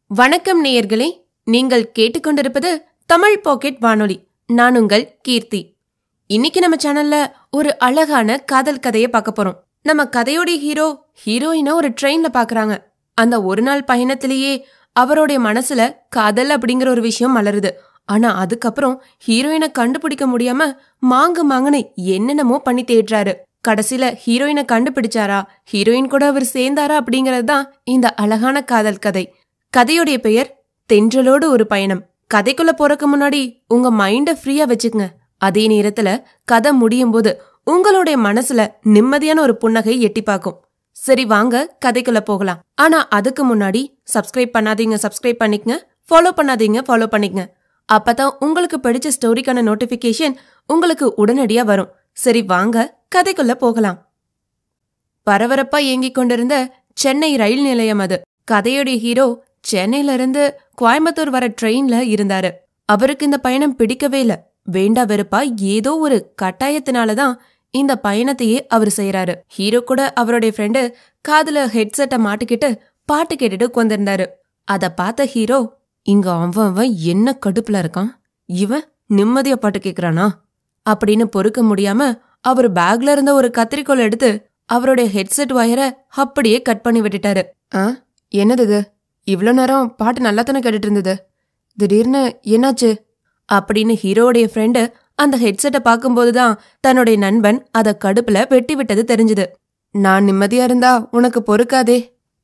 வணக்கம் நேயர்களே நீங்கள் கேட்டுக்கொண்டிருப்பது தமிழ் பாக்கெட் வானொலி நான் உங்கள் கீர்த்தி இன்னைக்கு நம்ம சேனல்ல ஒரு அழகான காதல் கதையை பார்க்க போறோம் நம்ம கதையோட ஹீரோ ஹீரோயினை ஒரு ட்ரெயின்ல பாக்குறாங்க அந்த ஒரு நாள் பயணத்திலேயே அவருடைய மனசுல காதல் அப்படிங்கிற ஒரு விஷயம் மலருது ஆனா அதுக்கப்புறம் ஹீரோயினை கண்டுபிடிக்க முடியாம மாங்கு மாங்குன்னு என்னென்னமோ பண்ணி தேடுறாரு கடைசியில ஹீரோயினை கண்டுபிடிச்சாரா ஹீரோயின் கூட அவர் சேர்ந்தாரா அப்படிங்கறது தான் இந்த அழகான காதல் கதை கதையுடைய பெயர் தென்றலோடு ஒரு பயணம் கதைக்குள்ள போறதுக்கு முன்னாடி உங்க மைண்ட ஃப்ரீயா வச்சுக்கங்க அதே நேரத்துல கதை முடியும் போது உங்களுடைய மனசுல நிம்மதியான ஒரு புன்னகை எட்டி பார்க்கும் சரி வாங்க கதைக்குள்ள போகலாம் ஆனா அதுக்கு முன்னாடி சப்ஸ்கிரைப் பண்ணாதீங்க சப்ஸ்கிரைப் பண்ணிக்கங்க ஃபாலோ பண்ணாதீங்க ஃபாலோ பண்ணிக்கங்க அப்பதான் உங்களுக்கு பிடிச்ச ஸ்டோரிக்கான நோட்டிபிகேஷன் உங்களுக்கு உடனடியா வரும் சரி வாங்க கதைக்குள்ள போகலாம் பரபரப்பா இயங்கிக் கொண்டிருந்த சென்னை ரயில் நிலையம் அது கதையுடைய ஹீரோ சென்னையில இருந்து கோயம்புத்தூர் வர ட்ரெயின்ல இருந்தாரு அவருக்கு இந்த பயணம் பிடிக்கவே இல்ல வேண்டா வெறுப்பா ஏதோ ஒரு கட்டாயத்தினால தான் இந்த பயணத்தையே அவர் செய்யறாரு ஹீரோ கூட அவருடைய ஃப்ரெண்டு காதுல ஹெட்செட்டை மாட்டிக்கிட்டு பாட்டு கேட்டுட்டு உட்கார்ந்திருந்தாரு அத பார்த்த ஹீரோ இங்க அவன் அவன் என்ன கடுப்புல இருக்கான் இவன் நிம்மதியா பாட்டு கேக்குறானா அப்படின்னு பொறுக்க முடியாம அவர் பேக்ல இருந்த ஒரு கத்திரிக்கோல் எடுத்து அவருடைய ஹெட்செட் வயரை அப்படியே கட் பண்ணி விட்டுட்டாரு ஆ என்னது இது இவ்ளோ நேரம் பாட்டு நல்லா தானே கேட்டுட்டு இருந்தது திடீர்னு என்னாச்சு அப்படின்னு ஹீரோடைய ஃப்ரெண்டு அந்த ஹெட்செட்டை பார்க்கும்போதுதான் தன்னுடைய நண்பன் அத கடுப்புல வெட்டி விட்டது தெரிஞ்சது நான் நிம்மதியா இருந்தா உனக்கு பொறுக்காதே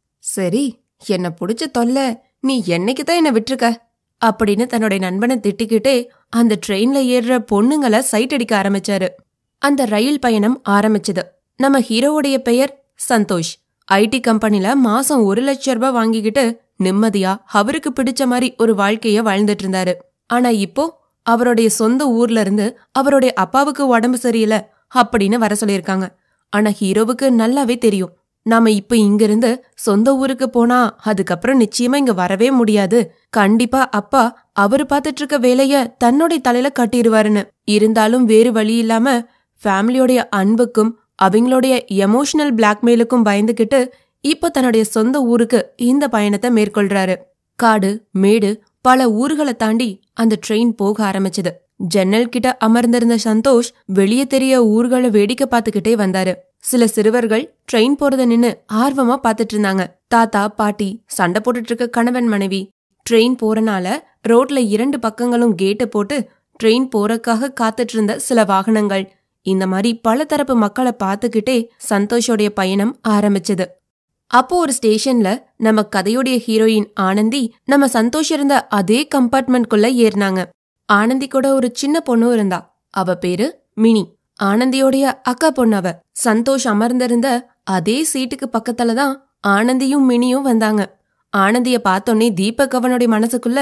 சரி என்ன புடிச்ச தொல்லை நீ என்னைக்கு தான் என்ன விட்டுருக்க அப்படின்னு தன்னுடைய நண்பனை திட்டிக்கிட்டே அந்த ட்ரெயின்ல ஏறுற பொண்ணுங்கள சைட் அடிக்க ஆரம்பிச்சாரு அந்த ரயில் பயணம் ஆரம்பிச்சது நம்ம ஹீரோவுடைய பெயர் சந்தோஷ் ஐடி கம்பெனில மாசம் ஒரு லட்சம் ரூபாய் வாங்கிக்கிட்டு நிம்மதியா அவருக்கு பிடிச்ச மாதிரி ஒரு வாழ்க்கைய வாழ்ந்துட்டு இருந்தாரு ஆனா இப்போ அவருடைய சொந்த ஊர்ல இருந்து அவருடைய அப்பாவுக்கு உடம்பு சரியில்லை அப்படின்னு வர சொல்லியிருக்காங்க ஆனா ஹீரோவுக்கு நல்லாவே தெரியும் நாம இப்ப இங்கிருந்து சொந்த ஊருக்கு போனா அதுக்கப்புறம் நிச்சயமா இங்க வரவே முடியாது கண்டிப்பா அப்பா அவரு பார்த்துட்டு இருக்க வேலைய தன்னுடைய தலையில கட்டிடுவாருன்னு இருந்தாலும் வேறு வழி இல்லாம ஃபேமிலியோடைய அன்புக்கும் அவங்களுடைய எமோஷனல் பிளாக்மெயிலுக்கும் பயந்துகிட்டு இப்போ தன்னுடைய சொந்த ஊருக்கு இந்த பயணத்தை மேற்கொள்றாரு காடு மேடு பல ஊர்களை தாண்டி அந்த ட்ரெயின் போக ஆரம்பிச்சது ஜன்னல் கிட்ட அமர்ந்திருந்த சந்தோஷ் வெளியே தெரிய ஊர்களை வேடிக்கை பார்த்துக்கிட்டே வந்தாரு சில சிறுவர்கள் ட்ரெயின் போறத நின்னு ஆர்வமா பார்த்துட்டு இருந்தாங்க தாத்தா பாட்டி சண்டை போட்டுட்டு இருக்க கணவன் மனைவி ட்ரெயின் போறனால ரோட்ல இரண்டு பக்கங்களும் கேட்டு போட்டு ட்ரெயின் போறக்காக காத்துட்டு இருந்த சில வாகனங்கள் இந்த மாதிரி பல தரப்பு மக்களை பார்த்துக்கிட்டே சந்தோஷோடைய பயணம் ஆரம்பிச்சது அப்போ ஒரு ஸ்டேஷன்ல நம்ம கதையுடைய ஹீரோயின் ஆனந்தி நம்ம சந்தோஷ் இருந்த அதே கம்பார்ட்மெண்ட்குள்ள ஏறினாங்க ஆனந்தி கூட ஒரு சின்ன பொண்ணும் இருந்தா அவ பேரு மினி ஆனந்தியோடைய அக்கா பொண்ணு அவ சந்தோஷ் அமர்ந்திருந்த அதே சீட்டுக்கு பக்கத்துல தான் ஆனந்தியும் மினியும் வந்தாங்க ஆனந்திய பார்த்தோன்னே தீபக் அவனுடைய மனசுக்குள்ள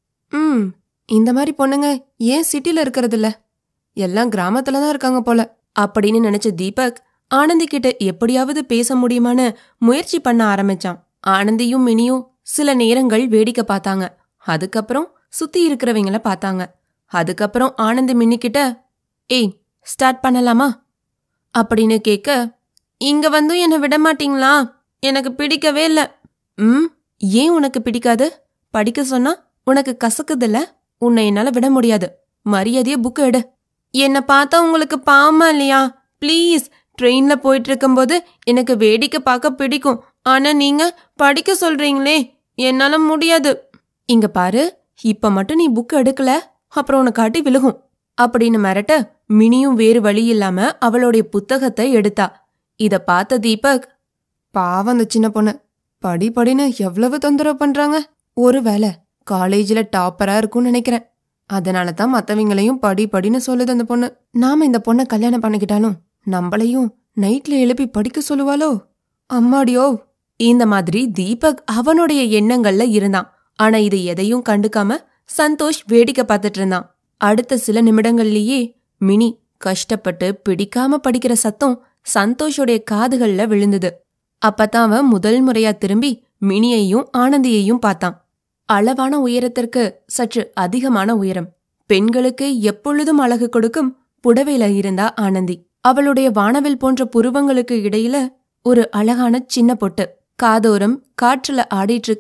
ம் இந்த மாதிரி பொண்ணுங்க ஏன் சிட்டில இருக்கிறது இல்ல எல்லாம் கிராமத்துல தான் இருக்காங்க போல அப்படின்னு நினைச்ச தீபக் ஆனந்தி கிட்ட எப்படியாவது பேச முடியுமான்னு முயற்சி பண்ண ஆரம்பிச்சான் ஆனந்தியும் மினியும் சில நேரங்கள் வேடிக்கை பார்த்தாங்க அதுக்கப்புறம் சுத்தி இருக்கிறவங்கள பார்த்தாங்க அதுக்கப்புறம் ஆனந்தி மின்னி கிட்ட ஏய் ஸ்டார்ட் பண்ணலாமா அப்படின்னு கேட்க இங்க வந்தும் என்னை விட மாட்டீங்களா எனக்கு பிடிக்கவே இல்ல ம் ஏன் உனக்கு பிடிக்காது படிக்க சொன்னா உனக்கு கசக்குதுல்ல உன்னை என்னால விட முடியாது மரியாதைய புக் எடு என்னை பார்த்தா உங்களுக்கு பாவமா இல்லையா ப்ளீஸ் ட்ரெயின்ல போயிட்டு இருக்கும்போது எனக்கு வேடிக்கை பார்க்க பிடிக்கும் ஆனா நீங்க படிக்க சொல்றீங்களே என்னால முடியாது இங்க பாரு இப்ப மட்டும் நீ புக் எடுக்கல அப்புறம் உனக்கு காட்டி விழுகும் அப்படின்னு மிரட்ட மினியும் வேறு வழி இல்லாம அவளுடைய புத்தகத்தை எடுத்தா இத பார்த்த தீபக் பாவம் அந்த சின்ன பொண்ணு படி படின்னு எவ்வளவு தொந்தரவு பண்றாங்க ஒருவேளை காலேஜ்ல டாப்பரா இருக்கும்னு நினைக்கிறேன் அதனால தான் மத்தவங்களையும் படி படின்னு சொல்லுது அந்த பொண்ணு நாம இந்த பொண்ணை கல்யாணம் பண்ணிக்கிட்டாலும் நம்மளையும் நைட்ல எழுப்பி படிக்க சொல்லுவாளோ அம்மாடியோ இந்த மாதிரி தீபக் அவனுடைய எண்ணங்கள்ல இருந்தான் ஆனா இது எதையும் கண்டுக்காம சந்தோஷ் வேடிக்கை பார்த்துட்டு இருந்தான் அடுத்த சில நிமிடங்கள்லயே மினி கஷ்டப்பட்டு பிடிக்காம படிக்கிற சத்தம் சந்தோஷோடைய காதுகள்ல விழுந்தது அப்பதான் அவன் முதல் முறையா திரும்பி மினியையும் ஆனந்தியையும் பார்த்தான் அளவான உயரத்திற்கு சற்று அதிகமான உயரம் பெண்களுக்கு எப்பொழுதும் அழகு கொடுக்கும் புடவையில இருந்தா ஆனந்தி அவளுடைய வானவில் போன்ற புருவங்களுக்கு இடையில ஒரு அழகான சின்ன பொட்டு காதோரம் காற்றுல ஆடிட்டு இருக்க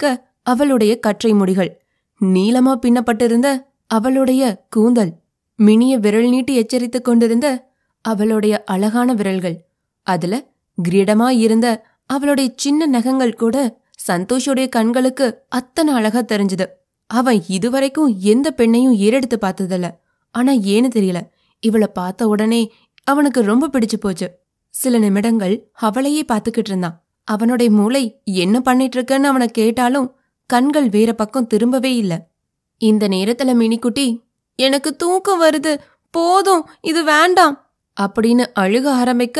அவளுடைய கற்றை முடிகள் நீளமா பின்னப்பட்டிருந்த அவளுடைய கூந்தல் மினிய விரல் நீட்டி எச்சரித்துக் கொண்டிருந்த அவளுடைய அழகான விரல்கள் அதுல கிரீடமா இருந்த அவளுடைய சின்ன நகங்கள் கூட சந்தோஷோடைய கண்களுக்கு அத்தனை அழகா தெரிஞ்சது அவன் இதுவரைக்கும் எந்த பெண்ணையும் ஏறெடுத்து பார்த்ததில்ல ஆனா ஏன்னு தெரியல இவளை பார்த்த உடனே அவனுக்கு ரொம்ப பிடிச்சு போச்சு சில நிமிடங்கள் அவளையே பார்த்துக்கிட்டு இருந்தான் அவனுடைய மூளை என்ன பண்ணிட்டு இருக்கன்னு அவனை கேட்டாலும் கண்கள் வேற பக்கம் திரும்பவே இல்ல இந்த நேரத்துல மினிக்குட்டி எனக்கு தூக்கம் வருது போதும் இது வேண்டாம் அப்படின்னு அழுக ஆரம்பிக்க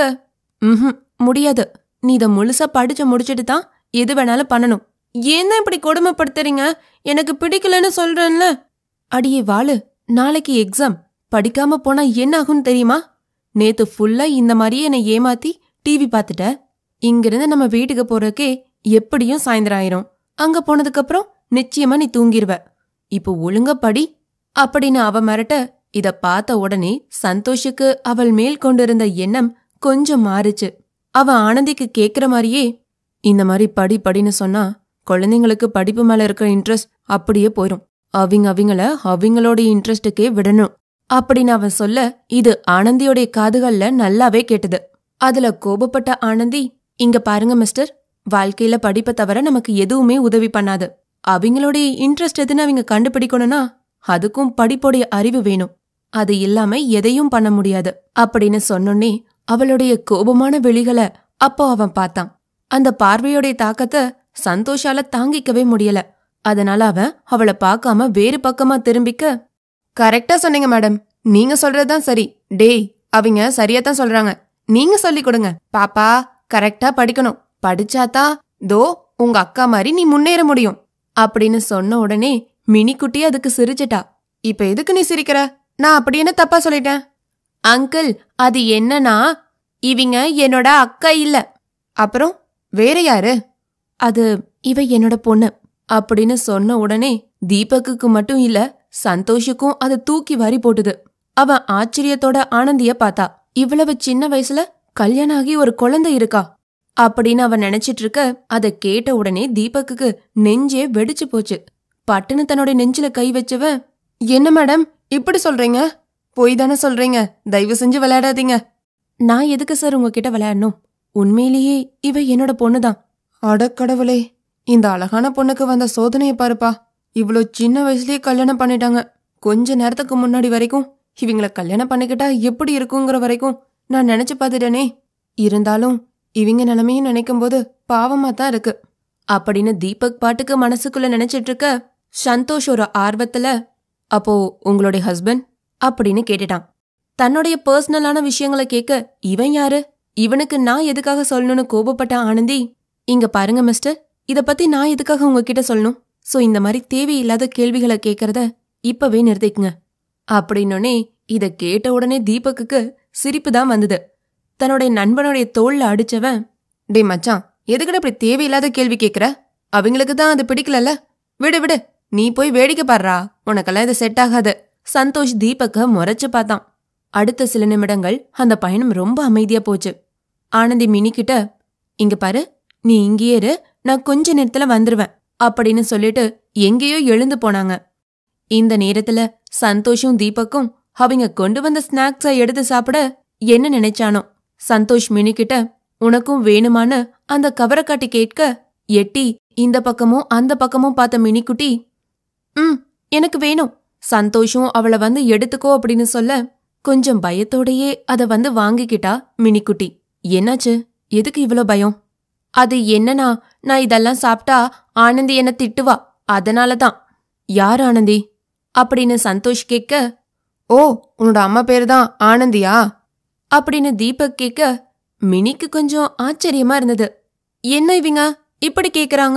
ம் முடியாது நீ இதை முழுசா படிச்சு முடிச்சிட்டு தான் எது வேணாலும் பண்ணணும் ஏன் இப்படி கொடுமைப்படுத்துறீங்க எனக்கு பிடிக்கலன்னு சொல்றேன்ல அடியே வாளு நாளைக்கு எக்ஸாம் படிக்காம போனா என்ன ஆகும்னு தெரியுமா நேத்து ஃபுல்லா இந்த மாதிரியே என்னை ஏமாத்தி டிவி பார்த்துட்ட இங்கிருந்து நம்ம வீட்டுக்கு போறதுக்கே எப்படியும் சாயந்தரம் ஆயிரும் அங்க போனதுக்கு அப்புறம் நிச்சயமா நீ தூங்கிருவ இப்போ ஒழுங்கா படி அப்படின்னு அவ மிரட்ட இத பார்த்த உடனே சந்தோஷுக்கு அவள் மேல் கொண்டிருந்த எண்ணம் கொஞ்சம் மாறுச்சு அவ ஆனந்திக்கு கேக்குற மாதிரியே இந்த மாதிரி படி படின்னு சொன்னா குழந்தைங்களுக்கு படிப்பு மேல இருக்கிற இன்ட்ரெஸ்ட் அப்படியே போயிரும் அவங்க அவங்கள அவங்களோட இன்ட்ரெஸ்டுக்கே விடணும் அப்படின்னு அவன் சொல்ல இது ஆனந்தியோடைய காதுகள்ல நல்லாவே கேட்டது அதுல கோபப்பட்ட ஆனந்தி இங்க பாருங்க மிஸ்டர் வாழ்க்கையில படிப்பை தவிர நமக்கு எதுவுமே உதவி பண்ணாது அவங்களுடைய இன்ட்ரெஸ்ட் எதுன்னு அவங்க கண்டுபிடிக்கணும்னா அதுக்கும் படிப்போடைய அறிவு வேணும் அது இல்லாம எதையும் பண்ண முடியாது அப்படின்னு சொன்னோன்னே அவளுடைய கோபமான வெளிகளை அப்போ அவன் பார்த்தான் அந்த பார்வையோடைய தாக்கத்தை சந்தோஷால தாங்கிக்கவே முடியல அதனால அவன் அவளை பார்க்காம வேறு பக்கமா திரும்பிக்க கரெக்டா சொன்னீங்க மேடம் நீங்க சொல்றதுதான் சரி டேய் அவங்க சரியா தான் சொல்றாங்க நீங்க சொல்லி கொடுங்க பாப்பா கரெக்டா படிக்கணும் படிச்சாதான் தோ உங்க அக்கா மாதிரி நீ முன்னேற முடியும் அப்படின்னு சொன்ன உடனே மினிக்குட்டி அதுக்கு சிரிச்சிட்டா இப்ப எதுக்கு நீ சிரிக்கிற நான் அப்படி என்ன தப்பா சொல்லிட்டேன் அங்கிள் அது என்னன்னா இவங்க என்னோட அக்கா இல்ல அப்புறம் வேற யாரு அது இவ என்னோட பொண்ணு அப்படின்னு சொன்ன உடனே தீபக்குக்கு மட்டும் இல்ல சந்தோஷுக்கும் அது தூக்கி வாரி போட்டுது அவன் ஆச்சரியத்தோட ஆனந்திய பார்த்தா இவ்வளவு சின்ன வயசுல கல்யாணம் ஆகி ஒரு குழந்தை இருக்கா அப்படின்னு அவன் நினைச்சிட்டு இருக்க அத கேட்ட உடனே தீபக்குக்கு நெஞ்சே வெடிச்சு போச்சு பட்டுன்னு தன்னோட நெஞ்சில கை வச்சவன் என்ன மேடம் இப்படி சொல்றீங்க பொய் தானே சொல்றீங்க தயவு செஞ்சு விளையாடாதீங்க நான் எதுக்கு சார் உங்ககிட்ட விளையாடணும் உண்மையிலேயே இவ என்னோட பொண்ணுதான் அடக்கடவுளே இந்த அழகான பொண்ணுக்கு வந்த சோதனையை பாருப்பா இவ்ளோ சின்ன வயசுலயே கல்யாணம் பண்ணிட்டாங்க கொஞ்ச நேரத்துக்கு முன்னாடி வரைக்கும் இவங்கள கல்யாணம் பண்ணிக்கிட்டா எப்படி இருக்குங்கிற வரைக்கும் நான் நினைச்சு பார்த்துட்டேனே இருந்தாலும் இவங்க நிலைமையும் நினைக்கும் போது பாவமா தான் இருக்கு அப்படின்னு தீபக் பாட்டுக்கு மனசுக்குள்ள நினைச்சிட்டு இருக்க சந்தோஷ் ஒரு ஆர்வத்துல அப்போ உங்களுடைய ஹஸ்பண்ட் அப்படின்னு கேட்டுட்டான் தன்னுடைய பர்சனலான விஷயங்களை கேட்க இவன் யாரு இவனுக்கு நான் எதுக்காக சொல்லணும்னு கோபப்பட்ட ஆனந்தி இங்க பாருங்க மிஸ்டர் இத பத்தி நான் எதுக்காக உங்ககிட்ட சொல்லணும் சோ இந்த மாதிரி தேவையில்லாத கேள்விகளை கேக்குறத இப்பவே நிறுத்திக்குங்க அப்படின்னோனே இத கேட்ட உடனே தீபக்குக்கு சிரிப்பு தான் வந்தது தன்னுடைய நண்பனுடைய தோல்ல அடிச்சவன் டே மச்சான் எதுக்குடா இப்படி தேவையில்லாத கேள்வி கேக்குற அவங்களுக்கு தான் அது பிடிக்கலல்ல விடு விடு நீ போய் வேடிக்கை பாடுறா உனக்கெல்லாம் இது செட் ஆகாது சந்தோஷ் தீபக்க முறைச்சு பார்த்தான் அடுத்த சில நிமிடங்கள் அந்த பயணம் ரொம்ப அமைதியா போச்சு ஆனந்தி மினிக்கிட்ட இங்க பாரு நீ இங்கேயே இரு நான் கொஞ்ச நேரத்துல வந்துருவேன் அப்படின்னு சொல்லிட்டு எங்கேயோ எழுந்து போனாங்க இந்த நேரத்துல சந்தோஷும் தீபக்கும் அவங்க கொண்டு வந்த ஸ்நாக்ஸை எடுத்து சாப்பிட என்ன நினைச்சானோ சந்தோஷ் மினிக்கிட்ட உனக்கும் வேணுமான்னு அந்த கவரை காட்டி கேட்க எட்டி இந்த பக்கமும் அந்த பக்கமும் பார்த்த மினிக்குட்டி ம் எனக்கு வேணும் சந்தோஷம் அவளை வந்து எடுத்துக்கோ அப்படின்னு சொல்ல கொஞ்சம் பயத்தோடயே அத வந்து வாங்கிக்கிட்டா மினிக்குட்டி என்னாச்சு எதுக்கு இவ்ளோ பயம் அது என்னன்னா நான் இதெல்லாம் சாப்பிட்டா ஆனந்தி என்ன திட்டுவா அதனால தான் யார் ஆனந்தி அப்படின்னு சந்தோஷ் கேட்க ஓ உன்னோட அம்மா பேரு தான் ஆனந்தியா அப்படின்னு தீபக் கேட்க மினிக்கு கொஞ்சம் ஆச்சரியமா இருந்தது என்ன இவங்க இப்படி கேக்குறாங்க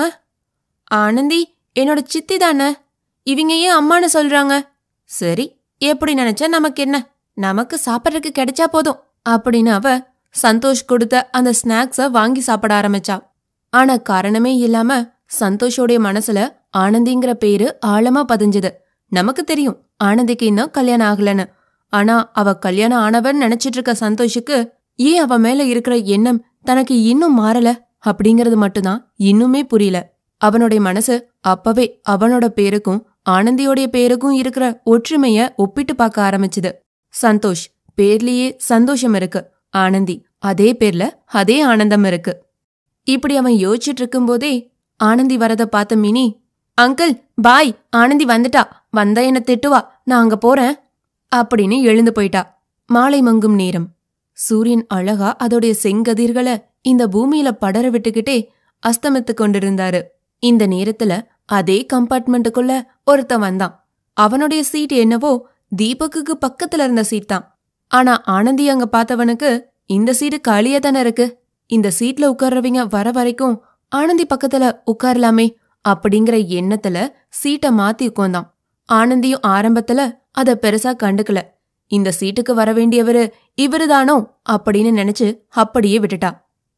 ஆனந்தி என்னோட சித்தி தானே இவங்க ஏன் அம்மான்னு சொல்றாங்க சரி எப்படி நினைச்சா நமக்கு என்ன நமக்கு சாப்பிட்றதுக்கு கிடைச்சா போதும் அப்படின்னு அவ சந்தோஷ் கொடுத்த அந்த ஸ்நாக்ஸ வாங்கி சாப்பிட ஆரம்பிச்சா ஆனா காரணமே இல்லாம சந்தோஷோடைய மனசுல ஆனந்திங்கிற பேரு ஆழமா பதிஞ்சது நமக்கு தெரியும் ஆனந்திக்கு இன்னும் கல்யாணம் ஆகலன்னு ஆனா அவ கல்யாணம் ஆனவன் நினைச்சிட்டு இருக்க சந்தோஷுக்கு ஏன் அவ மேல இருக்கிற எண்ணம் தனக்கு இன்னும் மாறல அப்படிங்கறது மட்டும்தான் இன்னுமே புரியல அவனுடைய மனசு அப்பவே அவனோட பேருக்கும் ஆனந்தியோடைய பேருக்கும் இருக்கிற ஒற்றுமைய ஒப்பிட்டு பார்க்க ஆரம்பிச்சுது சந்தோஷ் பேர்லயே சந்தோஷம் இருக்கு ஆனந்தி அதே பேர்ல அதே ஆனந்தம் இருக்கு இப்படி அவன் யோசிச்சுட்டு இருக்கும்போதே ஆனந்தி வரத பார்த்த மினி அங்கிள் பாய் ஆனந்தி வந்துட்டா வந்தா என்ன திட்டுவா நான் அங்க போறேன் அப்படின்னு எழுந்து போயிட்டா மாலை மங்கும் நேரம் சூரியன் அழகா அதோடைய செங்கதிர்களை இந்த பூமியில படர விட்டுக்கிட்டே அஸ்தமித்து கொண்டிருந்தாரு இந்த நேரத்துல அதே கம்பார்ட்மெண்ட்டுக்குள்ள ஒருத்தன் வந்தான் அவனுடைய சீட் என்னவோ தீபக்குக்கு பக்கத்துல இருந்த சீட் தான் ஆனா ஆனந்தி அங்க பார்த்தவனுக்கு இந்த சீட்டு காலியா தானே இருக்கு இந்த சீட்ல உட்கார்றவங்க வர வரைக்கும் ஆனந்தி பக்கத்துல உட்காரலாமே அப்படிங்கிற எண்ணத்துல சீட்டை மாத்தி உட்கார்ந்தான் ஆனந்தியும் ஆரம்பத்துல அத பெருசா கண்டுக்கல இந்த சீட்டுக்கு வர வேண்டியவரு இவருதானோ அப்படின்னு நினைச்சு அப்படியே விட்டுட்டா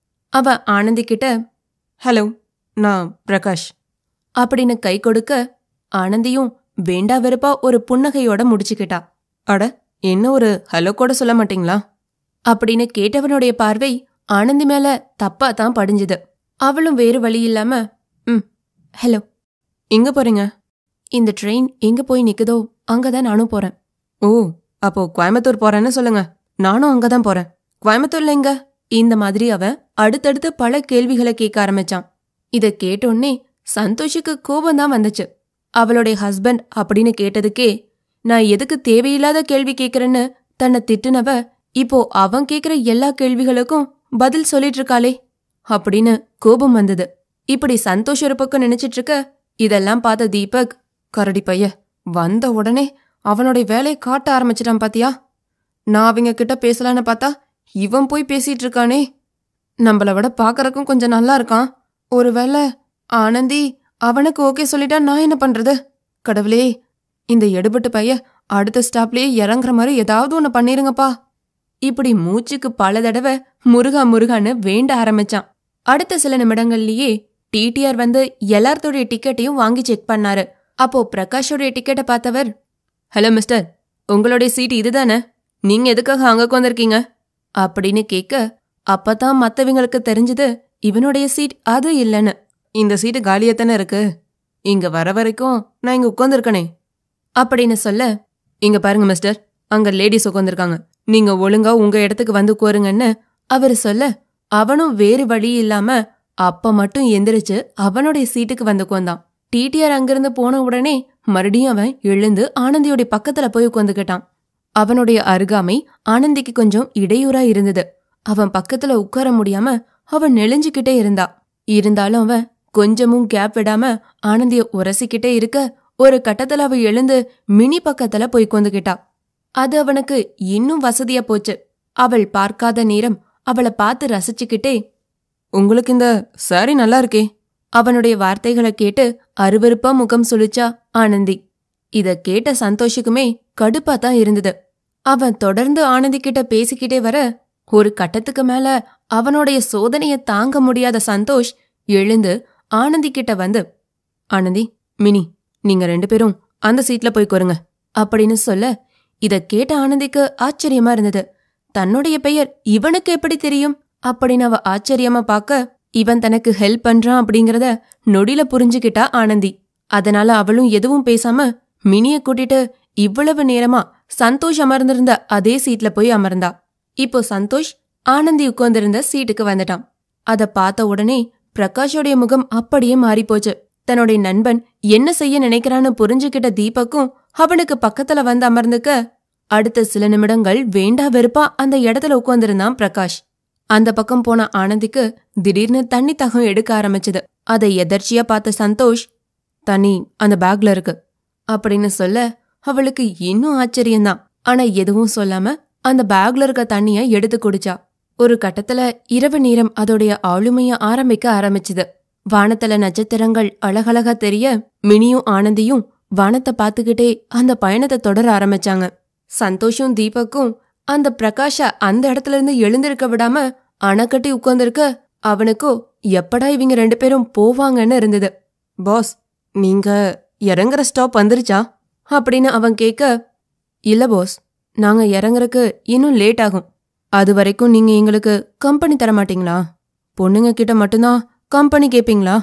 அவ ஆனந்தி கிட்ட ஹலோ நான் பிரகாஷ் அப்படின்னு கை கொடுக்க ஆனந்தியும் வேண்டா வெறுப்பா ஒரு புன்னகையோட முடிச்சுக்கிட்டா அட என்ன ஒரு ஹலோ கூட சொல்ல மாட்டீங்களா அப்படின்னு கேட்டவனுடைய பார்வை ஆனந்தி மேல தப்பா தான் படிஞ்சுது அவளும் வேறு வழி இல்லாம ம் ஹலோ எங்க போறீங்க இந்த ட்ரெயின் எங்க போய் நிக்குதோ அங்கதான் நானும் போறேன் ஓ அப்போ கோயம்புத்தூர் போறேன்னு சொல்லுங்க நானும் அங்கதான் போறேன் கோயம்புத்தூர்ல எங்க இந்த மாதிரி அவன் அடுத்தடுத்து பல கேள்விகளை கேட்க ஆரம்பிச்சான் இத கேட்டோன்னே சந்தோஷுக்கு கோபம் தான் வந்துச்சு அவளுடைய ஹஸ்பண்ட் அப்படின்னு கேட்டதுக்கே நான் எதுக்கு தேவையில்லாத கேள்வி கேக்குறேன்னு தன்னை திட்டுனவ இப்போ அவன் கேக்குற எல்லா கேள்விகளுக்கும் பதில் சொல்லிட்டு இருக்காளே அப்படின்னு கோபம் வந்தது இப்படி சந்தோஷ் ஒரு பக்கம் நினைச்சிட்டு இருக்க இதெல்லாம் பார்த்த தீபக் கரடி பைய வந்த உடனே அவனுடைய வேலையை காட்ட ஆரம்பிச்சிட்டான் பாத்தியா நான் அவங்க கிட்ட பேசலான்னு பார்த்தா இவன் போய் பேசிட்டு இருக்கானே நம்மள விட பாக்கறக்கும் கொஞ்சம் நல்லா இருக்கான் ஒருவேளை ஆனந்தி அவனுக்கு ஓகே சொல்லிட்டா நான் என்ன பண்றது கடவுளே இந்த எடுபட்டு பைய அடுத்த ஸ்டாப்லயே இறங்குற மாதிரி ஏதாவது ஒன்று பண்ணிருங்கப்பா இப்படி மூச்சுக்கு பல தடவை முருகா முருகான்னு வேண்ட ஆரம்பிச்சான் அடுத்த சில நிமிடங்கள்லயே டிடிஆர் வந்து எல்லார்த்தோடைய டிக்கெட்டையும் வாங்கி செக் பண்ணாரு அப்போ பிரகாஷோடைய டிக்கெட்டை பார்த்தவர் ஹலோ மிஸ்டர் உங்களுடைய சீட் இதுதானே நீங்க எதுக்காக அங்க உட்காந்துருக்கீங்க அப்படின்னு கேட்க அப்பதான் மத்தவங்களுக்கு தெரிஞ்சது இவனுடைய சீட் அது இல்லைன்னு இந்த சீட்டு காலியாத்தானே இருக்கு இங்க வர வரைக்கும் நான் இங்க உட்காந்துருக்கனே அப்படின்னு சொல்ல இங்க பாருங்க மிஸ்டர் அங்க லேடிஸ் உட்காந்துருக்காங்க நீங்க ஒழுங்கா உங்க இடத்துக்கு வந்து கோருங்கன்னு அவர் சொல்ல அவனும் வேறு வழி இல்லாம அப்ப மட்டும் எந்திரிச்சு அவனுடைய சீட்டுக்கு வந்து உட்காந்தான் டிடிஆர் அங்கிருந்து போன உடனே மறுபடியும் அவன் எழுந்து ஆனந்தியோடைய பக்கத்துல போய் உட்காந்துக்கிட்டான் அவனுடைய அருகாமை ஆனந்திக்கு கொஞ்சம் இடையூறா இருந்தது அவன் பக்கத்துல உட்கார முடியாம அவன் நெளிஞ்சுக்கிட்டே இருந்தா இருந்தாலும் அவன் கொஞ்சமும் கேப் விடாம ஆனந்திய உரசிக்கிட்டே இருக்க ஒரு கட்டத்துல அவ எழுந்து மினி பக்கத்துல போய் கொந்துகிட்டா அது அவனுக்கு இன்னும் வசதியா போச்சு அவள் பார்க்காத நேரம் அவளை பார்த்து ரசிச்சுக்கிட்டே உங்களுக்கு இந்த சாரி நல்லா இருக்கே அவனுடைய வார்த்தைகளை கேட்டு அருவருப்பா முகம் சுழிச்சா ஆனந்தி இத கேட்ட சந்தோஷுக்குமே கடுப்பா தான் இருந்தது அவன் தொடர்ந்து ஆனந்தி கிட்ட பேசிக்கிட்டே வர ஒரு கட்டத்துக்கு மேல அவனுடைய சோதனைய தாங்க முடியாத சந்தோஷ் எழுந்து ஆனந்தி கிட்ட வந்து ஆனந்தி மினி நீங்க ரெண்டு பேரும் அந்த சீட்ல போய் கோருங்க அப்படின்னு சொல்ல இத கேட்ட ஆனந்திக்கு ஆச்சரியமா இருந்தது தன்னுடைய பெயர் இவனுக்கு எப்படி தெரியும் அப்படின்னு அவ ஆச்சரியமா பார்க்க இவன் தனக்கு ஹெல்ப் பண்றான் அப்படிங்கறத நொடில புரிஞ்சுக்கிட்டா ஆனந்தி அதனால அவளும் எதுவும் பேசாம மினிய கூட்டிட்டு இவ்வளவு நேரமா சந்தோஷ் அமர்ந்திருந்த அதே சீட்ல போய் அமர்ந்தா இப்போ சந்தோஷ் ஆனந்தி உட்கார்ந்திருந்த சீட்டுக்கு வந்துட்டான் அத பார்த்த உடனே பிரகாஷோடைய முகம் அப்படியே மாறிப்போச்சு தன்னுடைய நண்பன் என்ன செய்ய நினைக்கிறான்னு புரிஞ்சுக்கிட்ட தீபக்கும் அவனுக்கு பக்கத்துல வந்து அமர்ந்துக்க அடுத்த சில நிமிடங்கள் வேண்டா வெறுப்பா அந்த இடத்துல உட்கார்ந்திருந்தான் பிரகாஷ் அந்த பக்கம் போன ஆனந்திக்கு திடீர்னு தண்ணி தகம் எடுக்க ஆரம்பிச்சது அதை எதர்ச்சியா பார்த்த சந்தோஷ் தண்ணி அந்த பேக்ல இருக்கு அப்படின்னு சொல்ல அவளுக்கு இன்னும் ஆச்சரியம்தான் ஆனா எதுவும் சொல்லாம அந்த பேக்ல இருக்க தண்ணிய எடுத்து குடிச்சா ஒரு கட்டத்துல இரவு நேரம் அதோடைய ஆளுமைய ஆரம்பிக்க ஆரம்பிச்சுது வானத்துல நட்சத்திரங்கள் அழகழகா தெரிய மினியும் ஆனந்தியும் வானத்தை பார்த்துக்கிட்டே அந்த பயணத்தை தொடர ஆரம்பிச்சாங்க சந்தோஷும் தீபக்கும் அந்த பிரகாஷ அந்த இடத்துல இருந்து எழுந்திருக்க விடாம அணைக்கட்டி உட்கார்ந்திருக்க அவனுக்கோ எப்படா இவங்க ரெண்டு பேரும் போவாங்கன்னு இருந்தது பாஸ் நீங்க இறங்குற ஸ்டாப் வந்துருச்சா அப்படின்னு அவன் கேட்க இல்ல பாஸ் நாங்க இறங்குறக்கு இன்னும் லேட் ஆகும் அது வரைக்கும் நீங்க எங்களுக்கு கம்பெனி தர மாட்டீங்களா பொண்ணுங்க கிட்ட மட்டும்தான் கம்பெனி கேப்பீங்களா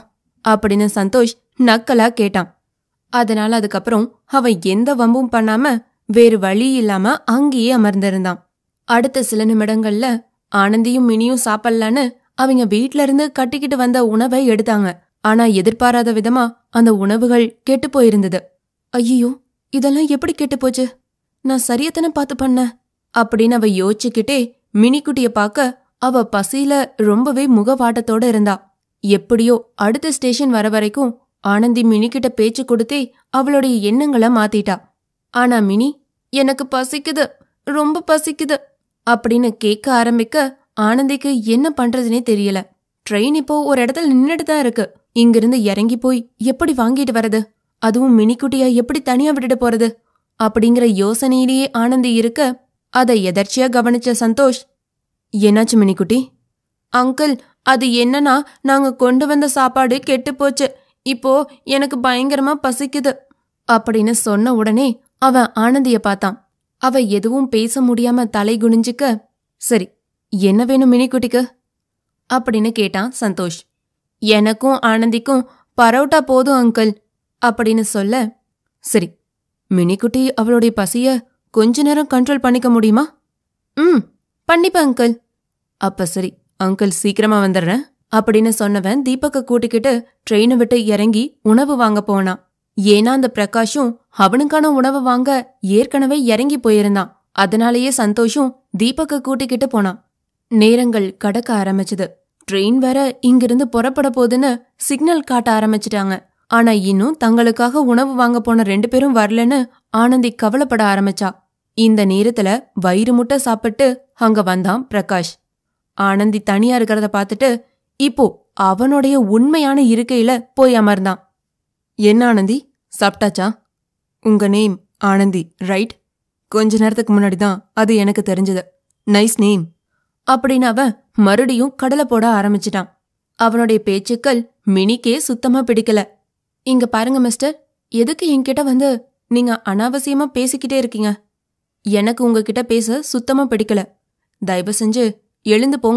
அப்படின்னு சந்தோஷ் நக்கலா கேட்டான் அதனால அதுக்கப்புறம் அவன் எந்த வம்பும் பண்ணாம வேறு வழி இல்லாம அங்கேயே அமர்ந்திருந்தான் அடுத்த சில நிமிடங்கள்ல ஆனந்தியும் மினியும் சாப்பிடலான்னு அவங்க வீட்ல இருந்து கட்டிக்கிட்டு வந்த உணவை எடுத்தாங்க ஆனா எதிர்பாராத விதமா அந்த உணவுகள் கெட்டு போயிருந்தது ஐயோ இதெல்லாம் எப்படி கெட்டு போச்சு நான் சரியத்தானே பார்த்து பண்ணேன் அப்படின்னு அவ யோசிச்சுக்கிட்டே மினிக்குட்டிய பார்க்க அவ பசியில ரொம்பவே முகவாட்டத்தோட இருந்தா எப்படியோ அடுத்த ஸ்டேஷன் வர வரைக்கும் ஆனந்தி மினிக்கிட்ட பேச்சு கொடுத்தே அவளுடைய எண்ணங்களை மாத்திட்டா ஆனா மினி எனக்கு பசிக்குது ரொம்ப பசிக்குது அப்படின்னு கேட்க ஆரம்பிக்க ஆனந்திக்கு என்ன பண்றதுனே தெரியல ட்ரெயின் இப்போ ஒரு இடத்துல நின்னுட்டு தான் இருக்கு இங்கிருந்து இறங்கி போய் எப்படி வாங்கிட்டு வரது அதுவும் மினிக்குட்டியா எப்படி தனியா விட்டுட்டு போறது அப்படிங்கிற யோசனையிலேயே ஆனந்தி இருக்க அதை எதர்ச்சியா கவனிச்ச சந்தோஷ் என்னாச்சு மினிக்குட்டி அங்கிள் அது என்னன்னா நாங்க கொண்டு வந்த சாப்பாடு கெட்டு போச்சு இப்போ எனக்கு பயங்கரமா பசிக்குது அப்படின்னு சொன்ன உடனே அவன் ஆனந்திய பார்த்தான் அவ எதுவும் பேச முடியாம தலை குனிஞ்சுக்க சரி என்ன வேணும் மினிக்குட்டிக்கு அப்படின்னு கேட்டான் சந்தோஷ் எனக்கும் ஆனந்திக்கும் பரோட்டா போதும் அங்கிள் அப்படின்னு சொல்ல சரி மினிக்குட்டி அவளுடைய பசிய கொஞ்ச நேரம் கண்ட்ரோல் பண்ணிக்க முடியுமா ம் பண்ணிப்ப அங்கிள் அப்ப சரி அங்கிள் சீக்கிரமா வந்துடுறேன் அப்படின்னு சொன்னவன் தீபக்க கூட்டிக்கிட்டு ட்ரெயினை விட்டு இறங்கி உணவு வாங்க போனான் ஏன்னா அந்த பிரகாஷும் அவனுக்கான உணவு வாங்க ஏற்கனவே இறங்கி போயிருந்தான் அதனாலேயே சந்தோஷும் தீபக்க கூட்டிக்கிட்டு போனான் நேரங்கள் கடக்க ஆரம்பிச்சது ட்ரெயின் வேற இங்கிருந்து புறப்பட போகுதுன்னு சிக்னல் காட்ட ஆரம்பிச்சிட்டாங்க ஆனா இன்னும் தங்களுக்காக உணவு வாங்க போன ரெண்டு பேரும் வரலன்னு ஆனந்தி கவலைப்பட ஆரம்பிச்சா இந்த நேரத்துல வயிறு முட்டை சாப்பிட்டு அங்க வந்தான் பிரகாஷ் ஆனந்தி தனியா இருக்கிறத பார்த்துட்டு இப்போ அவனுடைய உண்மையான இருக்கையில போய் அமர்ந்தான் என்ன ஆனந்தி சாப்பிட்டாச்சா உங்க நேம் ஆனந்தி ரைட் கொஞ்ச நேரத்துக்கு முன்னாடி தான் அது எனக்கு தெரிஞ்சது நைஸ் நேம் அப்படின்னு அவன் மறுபடியும் கடலை போட ஆரம்பிச்சிட்டான் அவனுடைய பேச்சுக்கள் மினிக்கே சுத்தமா பிடிக்கல இங்க பாருங்க மிஸ்டர் எதுக்கு என்கிட்ட வந்து நீங்க அனாவசியமா பேசிக்கிட்டே இருக்கீங்க எனக்கு உங்ககிட்ட பேச சுத்தமா பிடிக்கல தயவு செஞ்சு எழுந்து போங்க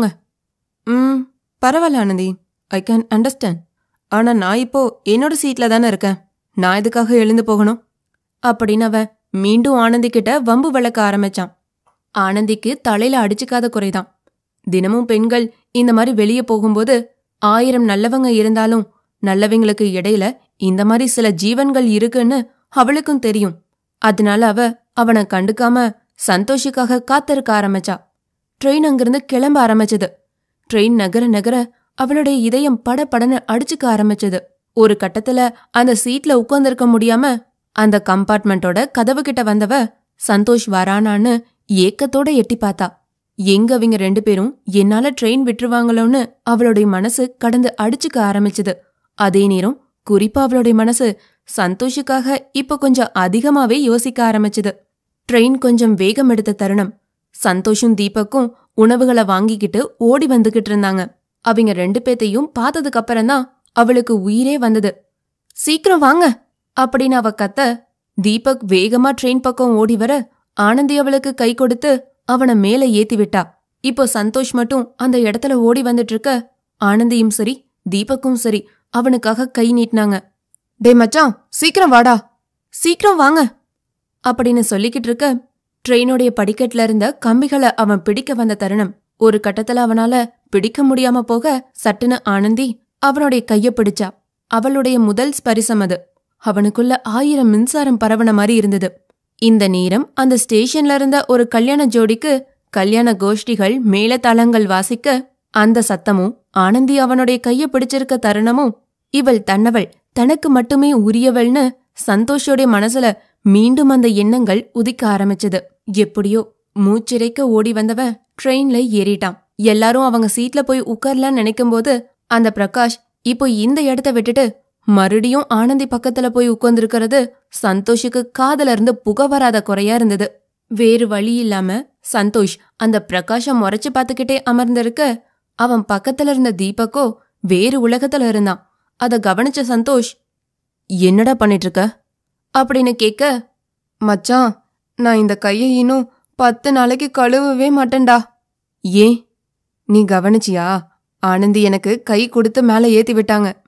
ம் பரவாயில்ல ஆனந்தி ஐ கேன் அண்டர்ஸ்டாண்ட் ஆனா நான் இப்போ என்னோட சீட்ல தானே இருக்கேன் நான் எதுக்காக எழுந்து போகணும் அப்படின்னு அவன் மீண்டும் ஆனந்தி கிட்ட வம்பு விளக்க ஆரம்பிச்சான் ஆனந்திக்கு தலையில அடிச்சுக்காத குறைதான் தினமும் பெண்கள் இந்த மாதிரி வெளியே போகும்போது ஆயிரம் நல்லவங்க இருந்தாலும் நல்லவங்களுக்கு இடையில இந்த மாதிரி சில ஜீவன்கள் இருக்குன்னு அவளுக்கும் தெரியும் அதனால அவ அவனை கண்டுக்காம சந்தோஷுக்காக காத்திருக்க ஆரம்பிச்சா ட்ரெயின் அங்கிருந்து கிளம்ப ஆரம்பிச்சது ட்ரெயின் நகர நகர அவளுடைய இதயம் படபடன்னு அடிச்சுக்க ஆரம்பிச்சது ஒரு கட்டத்துல அந்த சீட்ல உட்கார்ந்திருக்க முடியாம அந்த கம்பார்ட்மெண்டோட கதவு கிட்ட வந்தவ சந்தோஷ் வரானான்னு ஏக்கத்தோட எட்டி பார்த்தா எங்க அவங்க ரெண்டு பேரும் என்னால ட்ரெயின் விட்டுருவாங்களோன்னு அவளுடைய மனசு கடந்து அடிச்சுக்க ஆரம்பிச்சது அதே நேரம் குறிப்பா அவளுடைய மனசு சந்தோஷுக்காக இப்ப கொஞ்சம் அதிகமாவே யோசிக்க ஆரம்பிச்சது ட்ரெயின் கொஞ்சம் வேகம் எடுத்த தருணம் சந்தோஷும் தீபக்கும் உணவுகளை வாங்கிக்கிட்டு ஓடி வந்துகிட்டு இருந்தாங்க அவங்க ரெண்டு பேத்தையும் பார்த்ததுக்கு அப்புறம்தான் அவளுக்கு உயிரே வந்தது சீக்கிரம் வாங்க அப்படின்னு அவ கத்த தீபக் வேகமா ட்ரெயின் பக்கம் ஓடி வர ஆனந்தி அவளுக்கு கை கொடுத்து அவனை மேல ஏத்தி விட்டா இப்போ சந்தோஷ் மட்டும் அந்த இடத்துல ஓடி வந்துட்டு இருக்க ஆனந்தியும் சரி தீபக்கும் சரி அவனுக்காக கை நீட்டினாங்க டே மச்சான் சீக்கிரம் வாடா சீக்கிரம் வாங்க அப்படின்னு சொல்லிக்கிட்டு இருக்க ட்ரெயினுடைய படிக்கட்டுல இருந்த கம்பிகளை அவன் பிடிக்க வந்த தருணம் ஒரு கட்டத்துல அவனால பிடிக்க முடியாம போக சட்டுன்னு ஆனந்தி அவனுடைய கைய பிடிச்சா அவளுடைய முதல் ஸ்பரிசம் அது அவனுக்குள்ள ஆயிரம் மின்சாரம் பரவன மாதிரி இருந்தது இந்த நேரம் அந்த ஸ்டேஷன்ல இருந்த ஒரு கல்யாண ஜோடிக்கு கல்யாண கோஷ்டிகள் மேளதாளங்கள் வாசிக்க அந்த சத்தமும் ஆனந்தி அவனுடைய கைய பிடிச்சிருக்க தருணமும் இவள் தன்னவள் தனக்கு மட்டுமே உரியவள்னு சந்தோஷோடைய மனசுல மீண்டும் அந்த எண்ணங்கள் உதிக்க ஆரம்பிச்சது எப்படியோ மூச்சிறைக்க ஓடி வந்தவன் ட்ரெயின்ல ஏறிட்டான் எல்லாரும் அவங்க சீட்ல போய் உட்காரலான்னு நினைக்கும்போது அந்த பிரகாஷ் இப்போ இந்த இடத்த விட்டுட்டு மறுபடியும் ஆனந்தி பக்கத்துல போய் உட்கார்ந்திருக்கிறது சந்தோஷுக்கு காதல இருந்து புக வராத குறையா இருந்தது வேறு வழி இல்லாம சந்தோஷ் அந்த பிரகாஷம் முறைச்சு பார்த்துக்கிட்டே அமர்ந்திருக்க அவன் பக்கத்துல இருந்த தீபக்கோ வேறு உலகத்துல இருந்தான் அத கவனிச்ச சந்தோஷ் என்னடா பண்ணிட்டு இருக்க அப்படின்னு கேட்க மச்சான் நான் இந்த கையை இன்னும் பத்து நாளைக்கு கழுவவே மாட்டேன்டா ஏன் நீ கவனிச்சியா ஆனந்தி எனக்கு கை கொடுத்து மேல ஏத்தி விட்டாங்க